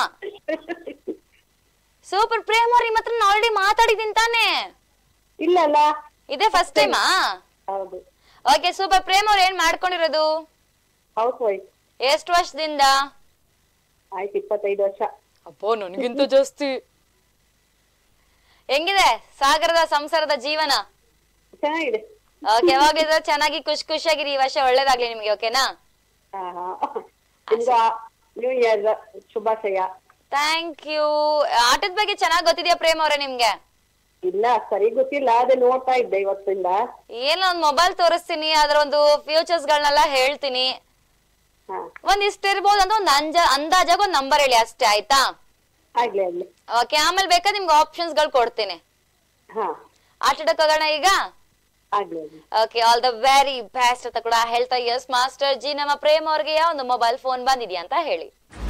ಸೂಪರ್ ಪ್ರೇಮ ಅವ್ರ ನಿಮ್ಮ ಹತ್ರ ಆಲ್ರೆಡಿ ಮಾತಾಡಿದೀನಿ ತಾನೇ ಇಲ್ಲಲ್ಲ ಇದೇ ಫಸ್ಟ್ ಟೈಮಾ ಹೌದು ಓಕೆ ಸೂಪರ್ ಪ್ರೇಮ ಅವ್ರು ಏನ್ ಮಾಡ್ಕೊಂಡಿರೋದು ಹೌಸ್ ವೈಫ್ ಎಷ್ಟು ವರ್ಷದಿಂದ ಆಯ್ತು ಇಪ್ಪತ್ತೈದು ವರ್ಷ ಅಪ್ಪೋ ನನಗಿಂತ ಜಾಸ್ತಿ ಹೆಂಗಿದೆ ಸಾಗರದ ಸಂಸಾರದ ಜೀವನ ಚೆನ್ನಾಗಿದೆ ಓಕೆ ಯಾವಾಗಿದ್ರೆ ಚೆನ್ನಾಗಿ ಖುಷಿ ಖುಷಿಯಾಗಿರಿ ಈ ವರ್ಷ ಒಳ್ಳೇದಾಗ್ಲಿ ನಿಮ್ಗೆ ಓಕೆನಾ ಹಾ ಹಾ ನಿಮ್ಗೆ ನ್ಯೂ ಇಯರ್ ಶುಭಾಶಯ ಥ್ಯಾಂಕ್ ಯು ಆಟದ ಬಗ್ಗೆ ಚೆನ್ನಾಗ್ ಗೊತ್ತಿದ್ಯಾ ಪ್ರೇಮ್ ಅವ್ರೆ ನಿಮ್ಗೆ ಇಲ್ಲ ಸರಿ ಗೊತ್ತಿಲ್ಲ ಅದೇ ನೋಡ್ತಾ ಇದ್ದೆ ಇವತ್ತಿಂದ ಏನೋ ಒಂದ್ ಮೊಬೈಲ್ ತೋರಿಸ್ತೀನಿ ಅದ್ರ ಒಂದು ಫ್ಯೂಚರ್ಸ್ ಗಳನ್ನೆಲ್ಲ ಹೇಳ್ತೀನಿ ಹಾ ಒಂದ್ ಇರ್ಬೋದು ಅಂತ ಒಂದ್ ಅಂಜ ಅಂದಾಜಾಗ ಒಂದ್ ನಂಬರ್ ಹೇಳಿ ಅಷ್ಟೇ ಆಯ್ತಾ ಆಗ್ಲಿ ಆಗ್ಲಿ ಓಕೆ ಆಮೇಲೆ ಬೇಕಾದ್ರೆ ನಿಮ್ಗೆ ಆಪ್ಷನ್ಸ್ ಗಳು ಕೊಡ್ತೀನಿ ಹಾ ಆಟಾಡಕ್ ಹೋಗೋಣ ಈಗ ಆಗ್ಲಿ ಆಗ್ಲಿ okay all the very best ಅಂತ ಕೂಡ ಹೇಳ್ತಾ ಎಸ್ ಮಾಸ್ಟರ್ ಜಿ ನಮ್ಮ ಪ್ರೇಮ್ ಅವ್ರಿಗೆ ಒಂದು ಮೊಬೈಲ್ ಫೋನ್ ಬಂದಿದ್ಯಾ ಅಂತ ಹೇಳಿ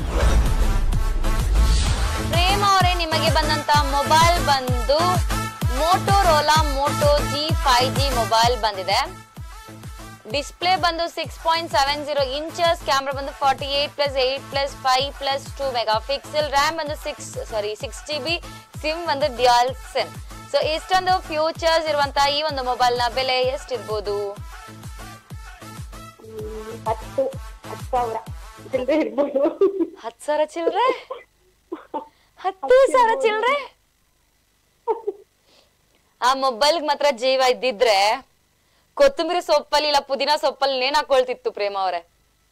ಪ್ರೇಮ್ ಅವರೇ ನಿಮಗೆ ಬಂದಂತ ಮೊಬೈಲ್ ಬಂದು Motorola Moto G five G mobile ಬಂದಿದೆ ಡಿಸ್ಪ್ಲೇ ಬಂದು six point seven zero inches camera ಬಂದು forty eight plus eight plus five plus two mega megapixel RAM ಬಂದು six sorry six G B SIM ಬಂದು dual SIM so ಇಷ್ಟೊಂದು features ಇರುವಂತ ಈ ಒಂದು mobile ನ ಬೆಲೆ ಎಷ್ಟಿರ್ಬೋದು ಹ್ಮ್, ಹತ್ತು ಹತ್ತು ಸಾವಿರ ಚಿಲ್ಲರೆ ಇರ್ಬೋದು ಹತ್ತು ಸಾವಿರ ಚಿಲ್ರೆ ಹತ್ತು ಸಾವಿರ ಚಿಲ್ರೆ ಆ ಮೊಬೈಲ್ ಮಾತ್ರ ಜೀವ ಇದ್ದಿದ್ರೆ ಕೊತ್ತಂಬರಿ ಸೊಪ್ಪಲ್ಲಿ ಇಲ್ಲ ಪುದೀನ ಸೊಪ್ಪಲ್ಲಿ ನೇಣ್ ಹಾಕೊಳ್ತಿತ್ತು ಪ್ರೇಮ ಅವರೇ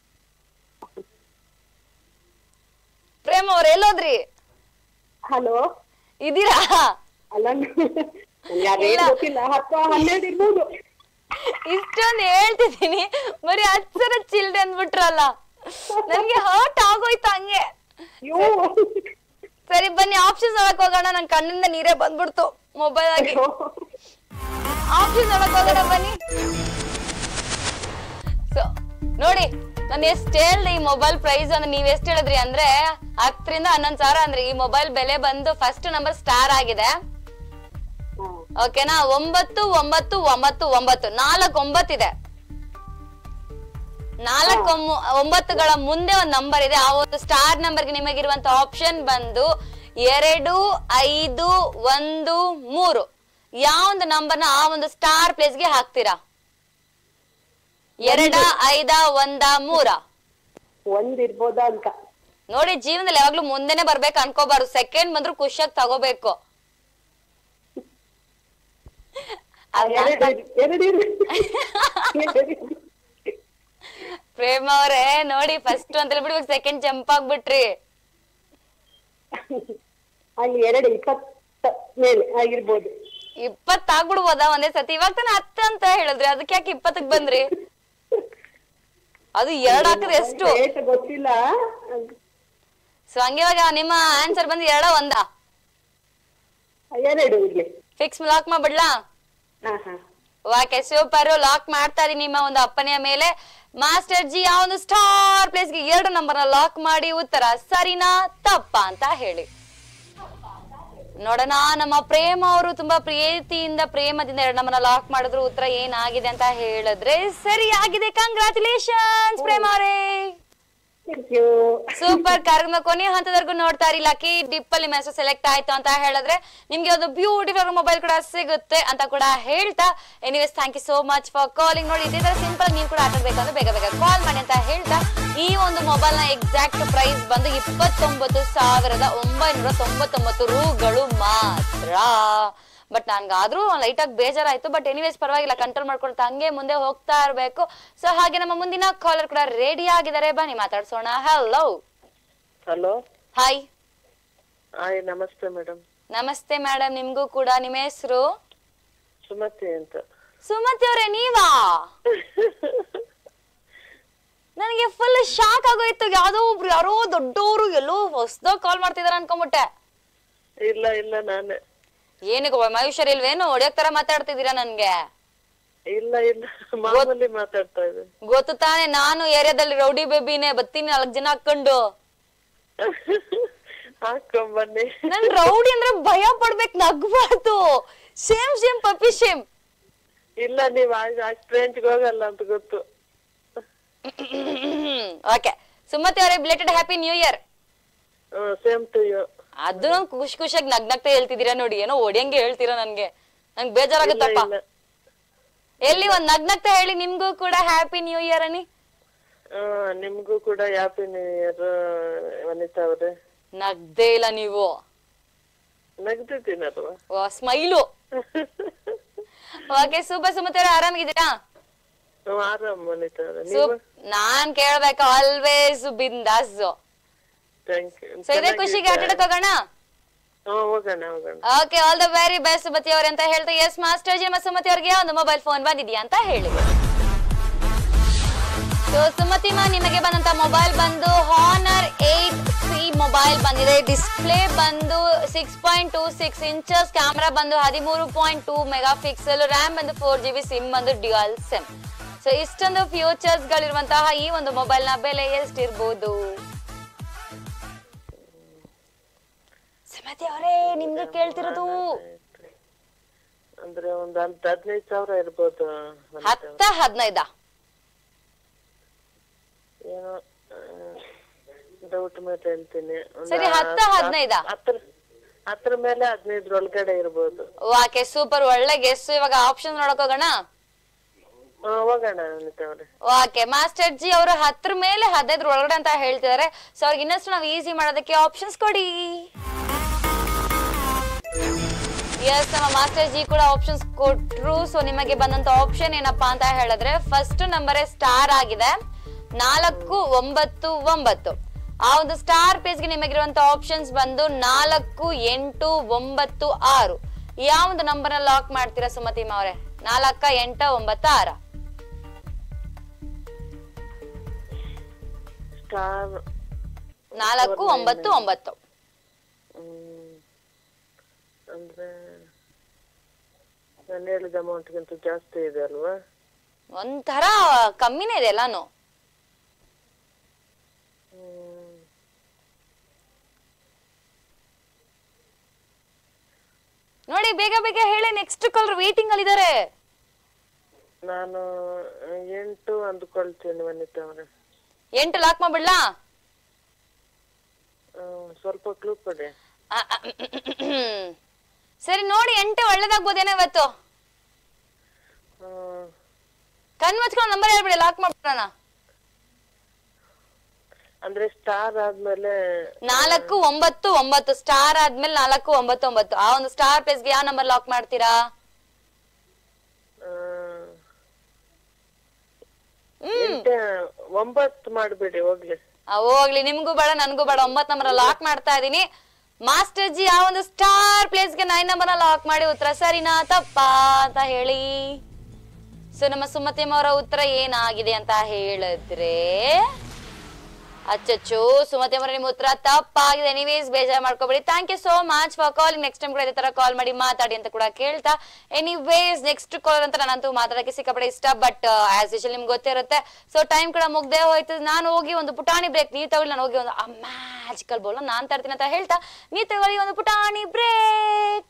ಪ್ರೇಮ ಅವ್ರೆ ಎಲ್ಲೋದ್ರಿ ಹಲೋ ಇದೀರಾ ಅಲ್ಲ ನನ್ಗೆ ಅದೇನ್ ಇಲ್ಲ. ಗೊತ್ತಿಲ್ಲ ಹತ್ತು ಹನ್ನೆರಡು ಇರ್ಬೋದು ಇಷ್ಟೊಂದು ಹೇಳ್ತಿದ್ದೀನಿ ಬರೀ ಹತ್ತು ಸಾವಿರ ಚಿಲ್ರೆ ಅಂದ್ಬಿಟ್ರಲ್ಲ ನನ್ಗೆ ಹರ್ಟ್ ಆಗೋಯ್ತು ಹಂಗೆ ಅಯ್ಯೋ ಸರಿ ಬನ್ನಿ ಆಪ್ಷನ್ಸ್ ಒಳಕ್ ಹೋಗೋಣ ನನ್ ಕಣ್ಣಿಂದ ನೀರೇ ಬಂದ್ಬಿಡ್ತು ಮೊಬೈಲ್ ಆಗಿ ಆಫೀಸ್ ಒಳಗ್ ಹೋಗೋಣ ಬನ್ನಿ ಸೊ ನೋಡಿ ನಾನು ಎಷ್ಟ್ ಹೇಳ್ದೆ ಈ ಮೊಬೈಲ್ ಪ್ರೈಸ್ ಅಂದ್ರೆ ನೀವ್ ಎಷ್ಟ್ ಹೇಳಿದ್ರಿ ಅಂದ್ರೆ ಹತ್ತರಿಂದ ಹನ್ನೊಂದ್ ಸಾವಿರ ಅಂದ್ರೆ ಈ ಮೊಬೈಲ್ ಬೆಲೆ ಬಂದು ಫಸ್ಟ್ ನಂಬರ್ ಸ್ಟಾರ್ ಆಗಿದೆ ಹಾ. ಓಕೆನಾ ಒಂಬತ್ತು ಒಂಬತ್ತು ಒಂಬತ್ತು ಒಂಬತ್ತು ನಾಲ್ಕು ಒಂಬತ್ತಿದೆ ನಾಲ್ಕು ಒಮ್ಮು- ಒಂಬತ್ತುಗಳ ಮುಂದೆ ಒಂದು ನಂಬರ್ ಇದೆ ಆ ಒಂದು ಸ್ಟಾರ್ ನಂಬರ್ಗೆ ನಿಮಗಿರುವಂತ ಆಪ್ಷನ್ ಬಂದು ಎರಡು ಐದು ಒಂದು ಮೂರು ಯಾವ ಒಂದು ನಂಬರ್ನ ಆ ಒಂದು ಸ್ಟಾರ್ ಪ್ಲೇಸ್ಗೆ ಹಾಕ್ತೀರಾ ಎರಡ ಐದ ಒಂದ ಮೂರ ಒಂದ್ ಇರ್ಬೋದಾ ಅಂತ ನೋಡಿ ಜೀವನದಲ್ಲಿ ಯಾವಾಗ್ಲೂ ಮುಂದೆನೆ ಬರ್ಬೇಕು ಅನ್ಕೋಬಾರ್ದು ಸೆಕೆಂಡ್ ಬಂದ್ರು ಖುಷಿಯಾಗಿ ತಗೋಬೇಕು ಅದ್ನ- ಎರಡು ಇರ್- ಎರಡು ಇರ್- ಎರಡು ಇರ್- ಪ್ರೇಮ ಅವ್ರೆ ನೋಡಿ ಫಸ್ಟ್ ಅಂತ ಹೇಳ್ಬಿಟ್ಟು ಸೆಕೆಂಡ್ ಜಂಪ್ ಆಗ್ಬಿಟ್ರಿ ಅಲ್ಲಿ ಎರಡು ಇಪ್ಪತ್ತ ಮೇಲೆ ಆಗಿರ್ಬೋದು ಇಪ್ಪತ್ ಆಗ್ಬಿಡ್ಬೋದಾ ಒಂದೇ ಸತಿ ಇವಾಗ ತಾನೆ ಹತ್ತು ಅಂತ ಹೇಳಿದ್ರಿ ಅದಕ್ಕೆ ಯಾಕೆ ಇಪ್ಪತ್ತಕ್ ಬಂದ್ರಿ ಅದು ಎರಡ್ ಹಾಕಿದ್ರೆ ಎಷ್ಟು ರೇಟ್ ಗೊತ್ತಿಲ್ಲ ಸೊ ಹಂಗೆ ಇವಾಗ ನಿಮ್ಮ ಆನ್ಸರ್ ಬಂದು ಎರಡ ಒಂದ ಎರಡು ಇರ್ಲಿ ಫಿಕ್ಸ್ ಲಾಕ್ ಮಾಡ್ಬಿಡ್ಲಾ ಹಾ ಹಾ ಓಕೆ ಸೂಪರ್ ಲಾಕ್ ಮಾಡ್ತಾ ಇದೀನಿ ನಿಮ್ಮ ಒಂದು ಅಪ್ಪನೆಯ ಮೇಲೆ ಮಾಸ್ಟರ್ ಜಿ ಆ ಒಂದು ಸ್ಟಾರ್ ಪ್ಲೇಸ್ ಗೆ ಎರಡು ನಂಬರ್ ನ ಲಾಕ್ ಮಾಡಿ ಉತ್ತರ ಸರಿನಾ ತಪ್ಪಾ ಅಂತ ಹೇಳಿ ನೋಡೋಣ ನಮ್ಮ ಪ್ರೇಮ ಅವರು ತುಂಬಾ ಪ್ರೀತಿಯಿಂದ ಪ್ರೇಮದಿಂದ ಎರಡು ನಂಬರ್ ಲಾಕ್ ಮಾಡಿದ್ರು ಉತ್ತರ ಏನಾಗಿದೆ ಅಂತ ಹೇಳಿದ್ರೆ ಸರಿಯಾಗಿದೆ ಕಂಗ್ರಾಚುಲೇಷನ್ಸ್ ಪ್ರೇಮ ಅವರೇ ಥ್ಯಾಂಕ್ ಯು ಸೂಪರ್ ಕಾರ್ಯಕ್ರಮ ಕೊನೆ ಹಂತದವರೆಗೂ ನೋಡ್ತಾ ಇರಿ ಲಕ್ಕಿ ಡಿಪ್ ಅಲ್ಲಿ ಮೆಸೇಜ್ ಸೆಲೆಕ್ಟ್ ಆಯ್ತು ಅಂತ ಹೇಳಿದ್ರೆ ನಿಮ್ಗೆ ಒಂದು ಬ್ಯೂಟಿಫುಲ್ ಮೊಬೈಲ್ ಕೂಡ ಸಿಗುತ್ತೆ ಅಂತ ಕೂಡ ಹೇಳ್ತಾ anyways thank you so much for calling ನೋಡಿ ಇದೇ ತರ ಸಿಂಪಲ್ ನೀವು ಕೂಡ ಆಟಾಡ್ಬೇಕಂದ್ರೆ ಬೇಗ ಬೇಗ ಕಾಲ್ ಮಾಡಿ ಅಂತ ಹೇಳ್ತಾ ಈ ಒಂದು ಮೊಬೈಲ್ ನ ಎಕ್ಸಾಕ್ಟ್ ಪ್ರೈಸ್ ಬಂದು ಇಪ್ಪತ್ತೊಂಬತ್ತು ಸಾವಿರದ ಒಂಬೈನೂರ ತೊಂಬತ್ತೊಂಬತ್ತು ರೂಗಳು ಮಾತ್ರ ಬಟ್ ನನ್ಗಾದ್ರೂ ಲೈಟ್ ಆಗಿ ಬೇಜಾರಾಯ್ತು ಬಟ್ ಎನಿವೇಸ್ ಪರವಾಗಿಲ್ಲ ಕಂಟ್ರೋಲ್ ಮಾಡ್ಕೊಳ್ತಾ ಹಂಗೆ ಮುಂದೆ ಹೋಗ್ತಾ ಇರ್ಬೇಕು ಸೊ ಹಾಗೆ ನಮ್ಮ ಮುಂದಿನ ಕಾಲರ್ ಕೂಡ ರೆಡಿ ಆಗಿದ್ದಾರೆ ಬನ್ನಿ ಮಾತಾಡ್ಸೋಣ ಹಲೋ ಹಲೋ ಹಾಯ್ ಹಾಯ್ ನಮಸ್ತೆ ಮೇಡಮ್ ನಮಸ್ತೆ ಮೇಡಮ್ ನಿಮ್ಗೂ ಕೂಡ ನಿಮ್ಮ ಹೆಸರು ಸುಮತಿ ಅಂತ ಸುಮತಿ ಅವರೇ ನೀವಾ ನನಗೆ ಫುಲ್ ಶಾಕ್ ಆಗೋಯ್ತು ಯಾವ್ದೋ ಒಬ್ರು ಯಾರೋ ದೊಡ್ಡವರು ಎಲ್ಲೋ ಹೊಸದಾಗ ಕಾಲ್ ಮಾಡ್ತಿದಾರ ಅನ್ಕೊಂಬಿಟ್ಟೆ ಇಲ್ಲ ಇಲ್ಲ ನಾನೇ ಏನಕ್ಕೆ ಮಹೇಶ್ವರಿ ಇಲ್ವೇನು ಹೊಡಿಯೋಕ್ ತರ ಮಾತಾಡ್ತಿದ್ದೀರಾ ನನ್ಗೆ ಇಲ್ಲ ಇಲ್ಲ ಮಾಮೂಲಿ ಮಾತಾಡ್ತಾ ಇದ್ದೀನಿ ಗೊತ್ತು ತಾನೆ ನಾನು ಏರಿಯಾದಲ್ಲಿ ರೌಡಿ ಬೇಬಿನೇ ಬತ್ತೀನಿ ನಾಲ್ಕು ಜನ ಹಾಕೊಂಡು ಹಾಕೊಂಬನ್ನಿ ನನ್ ರೌಡಿ ಅಂದ್ರೆ ಭಯ ಪಡ್ಬೇಕು ನಗ್ಬಾರ್ದು ಸೇಮ್ ಸೇಮ್ ಪಪ್ಪಿ ಸೇಮ್ ಇಲ್ಲ ನೀವ್ ಆ- ಅಷ್ಟ್ ರೇಂಜ್ಗೆ ಹೋಗಲ್ಲ ಅಂತ ಗೊತ್ತು ಓಕೆ ಸುಮತಿ ಅವರೇ belated happy new year same to you ಅದು ನನ್ ಖುಷಿ ಖುಷಿಯಾಗಿ ನಗ್ನಗ್ತಾ ಹೇಳ್ತಿದ್ದೀರಾ ನೋಡಿ ಏನೋ ಒಡಿಯಂಗೆ ಹೇಳ್ತೀರಾ ನನ್ಗೆ ನಂಗೆ ಬೇಜಾರಾಗುತ್ತಪ್ಪ ಇಲ್ಲ ಎಲ್ಲಿ ಒಂದ್ ನಗ್ನಗ್ತಾ ಹೇಳಿ ನಿಮ್ಗೂ ಕೂಡ ಹ್ಯಾಪಿ ನ್ಯೂ ಇಯರ್ ಅನಿ ಆ, ನಿಮ್ಗೂ ಕೂಡ ಹ್ಯಾಪಿ ನ್ಯೂ ಇಯರ್ ವನಿತಾ ಅವ್ರೆ ನಗ್ದೇ ಇಲ್ಲ ನೀವು ನಗ್ದಿದ್ದೀನಲ್ವಾ ಸ್ಮೈಲು ಓಕೆ ಸೂಪರ್ ಸುಮತಿ ಅವ್ರೆ ಆರಾಮಿದ್ದೀರಾ ಹ್ಮ್, ಆರಾಮ್ ವನಿತಾ ಅವ್ರೆ ಸೂಪ್ ನೀವು ನಾನ್ ಕೇಳ್ಬೇಕು ಆಲ್ವೇಸ್ ಬಿಂದಾಸ್ ಥ್ಯಾಂಕ್ ಯು ಸೊ ಇದೇ ಖುಷಿಗೆ ಆಟಾಡಕ್ ಹೋಗೋಣ ಹ್ಮ್ ಹೋಗೋಣ ಹೋಗೋಣ okay all the very best Sumathi ಅವ್ರೆ ಅಂತ ಹೇಳ್ತಾ ಎಸ್ ಮಾಸ್ಟರ್ ಜಿ ಮತ್ತು ಸುಮತಿ ಅವ್ರಿಗೆ ಒಂದು ಮೊಬೈಲ್ ಫೋನ್ ಬಂದಿದ್ಯಾ ಅಂತ ಹೇಳಿ ಸೊ ಸುಮತಿ ಮಾ ನಿಮಗೆ ಬಂದಂತ ಮೊಬೈಲ್ ಬಂದು ಹಾನರ್ ಏಟ್ ಸಿ ಮೊಬೈಲ್ ಬಂದಿದೆ ಡಿಸ್ಪ್ಲೇ ಬಂದು six point two six inches camera ಬಂದು ಹದಿಮೂರು point two mega megapixel RAM ಬಂದು ಫೋರ್ ಜಿ ಬಿ ಸಿಮ್ ಬಂದು ಡ್ಯುಯಲ್ ಸಿಮ್ ಸೊ ಇಷ್ಟೊಂದು ಫ್ಯೂಚರ್ಸ್ ಗಳಿರುವಂತಹ ಈ ಒಂದು ಮೊಬೈಲ್ ನ ಬೆಲೆ ಎಷ್ಟಿರ್ಬೋದು ಸುಮತಿ ಅವರೇ ನಿಮ್ಗೆ ಕೇಳ್ತಿರೋದು ಅಂದ್ರೆ ಒಂದ್ ಹತ್ತು ಹದಿನೈದು ಸಾವಿರ ಇರ್ಬೋದು ಒಂದು ಹತ್ತ ಹದಿನೈದ ಏನೋ ಡೌಟ್ ಮೇಲೆ ಹೇಳ್ತೀನಿ ಒಂದು ಸರಿ, ಹತ್ತ ಹತ್ತು- ಹದಿನೈದಾ? ಹತ್ತರ ಹತ್ತರ ಮೇಲೆ ಹದಿನೈದ್ರ ಒಳಗಡೆ ಇರ್ಬೋದು ಓಕೆ ಸೂಪರ್ ಒಳ್ಳೆ ಗೆಸ್ ಇವಾಗ ಆಪ್ಷನ್ ನೋಡಕ್ ಹೋಗೋಣ ಹಾ ಹೋಗೋಣ ಅನಿತಾ ಅವ್ರೆ ಓಕೆ ಮಾಸ್ಟರ್ ಜಿ ಅವರು ಹತ್ರ ಮೇಲೆ ಹದಿನೈದ್ರ ಒಳಗಡೆ ಅಂತ ಹೇಳ್ತಿದಾರೆ ಸೊ ಅವ್ರಿಗೆ ಇನ್ನಷ್ಟು ನಾವು ಈಸಿ ಮಾಡೋದಕ್ಕೆ ಆಪ್ಷನ್ಸ್ ಕೊಡಿ ಎಸ್ ನಮ್ಮ ಮಾಸ್ಟರ್ ಜಿ ಕೂಡ ಆಪ್ಷನ್ಸ್ ಕೊಟ್ರು ಸೊ ನಿಮಗೆ ಬಂದಂತ ಆಪ್ಷನ್ ಏನಪ್ಪಾ ಅಂತ ಹೇಳಿದ್ರೆ ಫಸ್ಟ್ ನಂಬರ್ ಸ್ಟಾರ್ ಆಗಿದೆ ನಾಲ್ಕು ಒಂಬತ್ತು ಒಂಬತ್ತು ಆ ಒಂದು ಸ್ಟಾರ್ ಪೇಜ್ ಗೆ ನಿಮಗಿರುವಂತ ಆಪ್ಷನ್ಸ್ ಬಂದು ನಾಲ್ಕು ಎಂಟು ಒಂಬತ್ತು ಆರು ಯಾವ ಒಂದು ನಂಬರ್ ನ ಲಾಕ್ ಮಾಡ್ತೀರಾ ಸುಮತಿಮ್ಮ ಅವರೇ ನಾಲ್ಕ ಎಂಟ ಒಂಬತ್ತು ಆರ ಸ್ಟಾರ್ ನಾಲ್ಕು ಒಂಬತ್ತು ಒಂಬತ್ತು ಹ್ಮ್ ಅಂದ್ರೆ ನಾನು ಹೇಳಿದ ಅಮೌಂಟ್ಗಿಂತ ಜಾಸ್ತಿ ಇದೆ ಅಲ್ವಾ ಒಂಥರ ಕಮ್ಮಿನೇ ಇದೆ ಎಲ್ಲಾನು ಹ್ಮ್. ನೋಡಿ ಬೇಗ ಬೇಗ ಹೇಳಿ ನೆಕ್ಸ್ಟ್ ಕಾಲರ್ ವೇಟಿಂಗ್ ಅಲ್ಲಿ ಇದಾರೆ ನಾನು ಎಂಟು ಅಂದ್ಕೊಳ್ತೀನಿ ವನಿತಾ ಅವ್ರೆ ಎಂಟು ಲಾಕ್ ಮಾಡ್ಬಿಡ್ಲಾ ಹ್ಮ್, ಸ್ವಲ್ಪ ಕ್ಲೂ ಕೊಡಿ ಆ, ಆ, ಸರಿ ನೋಡಿ ಎಂಟು ಒಳ್ಳೇದಾಗ್ಬೋದೇನೋ ಇವತ್ತು ಹ್ಮ್. ಕಣ್ ಮುಚ್ಕೊಂಡು ನಂಬರ್ ಹೇಳ್ಬಿಡಿ ಲಾಕ್ ಮಾಡ್ಬಿಡೋಣ ಅಂದ್ರೆ ಸ್ಟಾರ್ ಆದ್ಮೇಲೆ ನಾಲ್ಕು ಒಂಬತ್ತು ಒಂಬತ್ತು ಸ್ಟಾರ್ ಆದ್ಮೇಲೆ ನಾಲ್ಕು ಒಂಬತ್ತು ಒಂಬತ್ತು ಆ ಒಂದು ಸ್ಟಾರ್ ಪೇಸ್ಗೆ ಯಾವ ನಂಬರ್ ಲಾಕ್ ಮಾಡ್ತೀರಾ ಆ, ಎಂಟ ಒಂಬತ್ತು ಮಾಡ್ಬೇಡಿ ಹೋಗ್ಲಿ ಆ, ಹೋಗ್ಲಿ ನಿಮ್ಗೂ ಬೇಡ ನನ್ಗೂ ಬೇಡ ಒಂಬತ್ ನಂಬರ್ ಲಾಕ್ ಮಾಡ್ತಾ ಇದೀನಿ ಮಾಸ್ಟರ್ ಜಿ ಆ ಒಂದು ಸ್ಟಾರ್ ಪ್ಲೇಸ್ ಗೆ ನೈನ್ ನಂಬರ್ ಲಾಕ್ ಮಾಡಿ ಉತ್ತರ ಸರಿನಾ ತಪ್ಪಾ ಅಂತ ಹೇಳಿ ಸೊ ನಮ್ಮ ಸುಮತಿಮ್ಮ ಅವರ ಉತ್ತರ ಏನಾಗಿದೆ ಅಂತ ಹೇಳಿದ್ರೆ ಅಚ್ಚಚ್ಚೋ ಸುಮತಿ ಅವರ ನಿಮ್ಮ ಉತ್ತರ ತಪ್ಪಾಗಿದೆ ಎನಿವೇಸ್ ಬೇಜಾರ್ ಮಾಡ್ಕೋಬೇಡಿ thank you so much for calling next time ಕೂಡ ಇದೇ ತರ ಕಾಲ್ ಮಾಡಿ ಮಾತಾಡಿ ಅಂತ ಕೂಡ ಕೇಳ್ತಾ ಎನಿವೇಸ್ ನೆಕ್ಸ್ಟ್ ಕಾಲರ್ ಅಂತ ನಾನಂತೂ ಮಾತಾಡಕ್ಕೆ ಸಿಕ್ಕಾಪಟ್ಟೆ ಇಷ್ಟ ಬಟ್ ಆಸ್ ಯೂಶಲ್ ನಿಮ್ಗೆ ಗೊತ್ತಿರುತ್ತೆ ಸೊ ಟೈಮ್ ಕೂಡ ಮುಗ್ದೇ ಹೋಯ್ತು ನಾನು ಹೋಗಿ ಒಂದು ಪುಟಾಣಿ ಬ್ರೇಕ್ ನೀವು ತಗೊಳ್ಳಿ ನಾನು ಹೋಗಿ ಒಂದು ಮ್ಯಾಜಿಕಲ್ ಬೋಲ್ ನಾನ್ ತರ್ತೀನಿ ಅಂತ ಹೇಳ್ತಾ ನೀವು ತಗೊಳ್ಳಿ ಒಂದು ಪುಟಾಣಿ ಬ್ರೇಕ್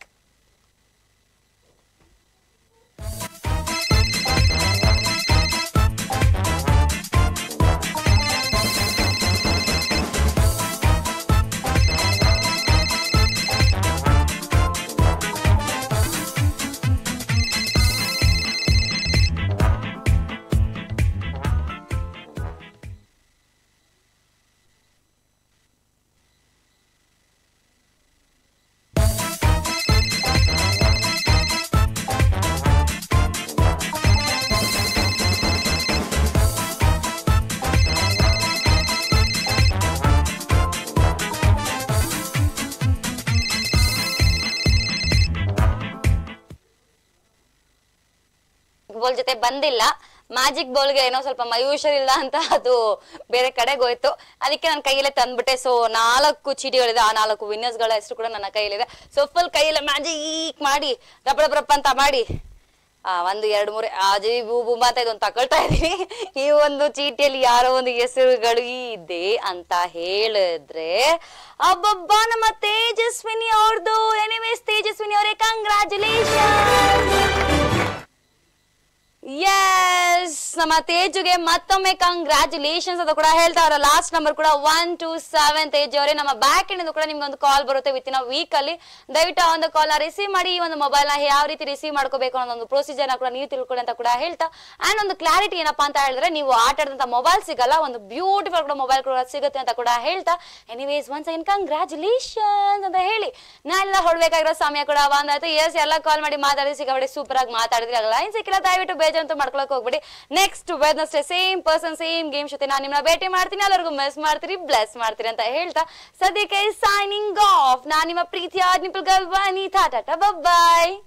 ಬೋಲ್ ಜೊತೆ ಬಂದಿಲ್ಲ ಮ್ಯಾಜಿಕ್ ಬೋಲ್ಗೆ ಏನೋ ಸ್ವಲ್ಪ ಮೈ ಹುಷಾರಿಲ್ಲ ಅಂತ ಅದು ಬೇರೆ ಕಡೆಗೆ ಹೋಯ್ತು ಅದಕ್ಕೆ ನನ್ನ ಕೈಯಲ್ಲೇ ತಂದ್ಬಿಟ್ಟೆ ಸೊ ನಾಲ್ಕು ಚೀಟಿಗಳಿದೆ ಆ ನಾಲ್ಕು ವಿನ್ನರ್ಸ್ ಗಳ ಹೆಸರು ಕೂಡ ನನ್ನ ಕೈಯಲ್ಲಿದೆ ಸೊ ಫುಲ್ ಕೈಯಲ್ಲೇ ಮ್ಯಾಜಿಕ್ ಮಾಡಿ ರಪ ರಪ ರಪ ಅಂತ ಮಾಡಿ ಆ ಒಂದು ಎರಡು ಮೂರು ಅಜಿ ಬೂಬು ಅಂತ ಇದೊಂದು ತಗೊಳ್ತಾ ಇದೀನಿ ಈ ಒಂದು ಚೀಟಿಯಲ್ಲಿ ಯಾರೋ ಒಂದು ಹೆಸರುಗಳು ಇದೆ ಅಂತ ಹೇಳಿದ್ರೆ ಅಬ್ಬಬ್ಬ ನಮ್ಮ ತೇಜಸ್ವಿನಿ ಅವ್ರದ್ದು ಎನಿವೇಸ್ ತೇಜಸ್ವಿನಿ ಅವರೇ ಕಂಗ್ರಾಚುಲೇಷನ್ ಎಸ್ ನಮ್ಮ ತೇಜುಗೆ ಮತ್ತೊಮ್ಮೆ ಕಂಗ್ರಾಚುಲೇಷನ್ಸ್ ಅಂತ ಕೂಡ ಹೇಳ್ತಾ ಅವರ ಲಾಸ್ಟ್ ನಂಬರ್ ಕೂಡ ಒನ್ ಟೂ ಸೆವೆನ್ ತೇಜು ಅವರೇ ನಮ್ಮ ಬ್ಯಾಕ್ ಇಂದ ಕೂಡ ನಿಮ್ಗೆ ಒಂದು ಕಾಲ್ ಬರುತ್ತೆ ವಿತ್ ಇನ್ ವೀಕ್ ಅಲ್ಲಿ ದಯವಿಟ್ಟು ಆ ಒಂದು ಕಾಲ್ ನ ರಿಸೀವ್ ಮಾಡಿ ಈ ಒಂದು ಮೊಬೈಲ್ ನ ಯಾವ ರೀತಿ ರಿಸೀವ್ ಮಾಡ್ಕೋಬೇಕು ಅನ್ನೋ ಒಂದು ಪ್ರೊಸೀಜರ್ ನ ಕೂಡ ನೀವು ತಿಳ್ಕೊಳ್ಳಿ ಅಂತ ಕೂಡ ಹೇಳ್ತಾ ಅಂಡ್ ಒಂದು ಕ್ಲಾರಿಟಿ ಏನಪ್ಪಾ ಅಂತ ಹೇಳಿದ್ರೆ ನೀವು ಆಟ ಆಡಿದಂತ ಮೊಬೈಲ್ ಸಿಗಲ್ಲ ಒಂದು ಬ್ಯೂಟಿಫುಲ್ ಕೂಡ ಮೊಬೈಲ್ ಕೂಡ ಸಿಗುತ್ತೆ ಅಂತ ಕೂಡ ಹೇಳ್ತಾ ಎನಿವೇಸ್ ಒನ್ಸ್ ಅಗೇನ್ ಕಂಗ್ರಾಚುಲೇಷನ್ಸ್ ಅಂತ ಹೇಳಿ ನಾ ಎಲ್ಲ ಹೊಡ್ಬೇಕಾಗಿರೋ ಸಮಯ ಕೂಡ ಬಂದಾಯ್ತು ಎಸ್ ಎಲ್ಲ ಕಾಲ್ ಮಾಡಿ ಮಾತಾಡಿ ಸಿಕ್ಕಾಪಟ್ಟೆ ಸೂಪರ್ ಆಗಿ ಮಾತಾಡಿದ್ರಿ ಅಲ್ಲ ಲೈನ್ ಸಿಕ್ಕಿಲ್ಲ ದಯವಿಟ್ಟು ಬೇಜಾರಂತೂ ಮಾಡ್ಕೊಳಕ್ ಹೋಗ್ಬಿಡಿ next next Wednesday same person same game ಜೊತೆ ನಾನು ನಿಮ್ಮನ್ನ ಭೇಟಿ ಮಾಡ್ತೀನಿ ಎಲ್ಲರಿಗೂ ಮಿಸ್ ಮಾಡ್ತೀರಿ ಬ್ಲೆಸ್ ಮಾಡ್ತೀರಿ ಅಂತ ಹೇಳ್ತಾ ಸದ್ಯಕ್ಕೆ ಸೈನಿಂಗ್ ಆಫ್ ನಾನು ನಿಮ್ಮ ಪ್ರೀತಿಯ ನಿಪುಲ್ ಗಲ್ವಾನಿ ಟಾಟಾ ಬಾಯ್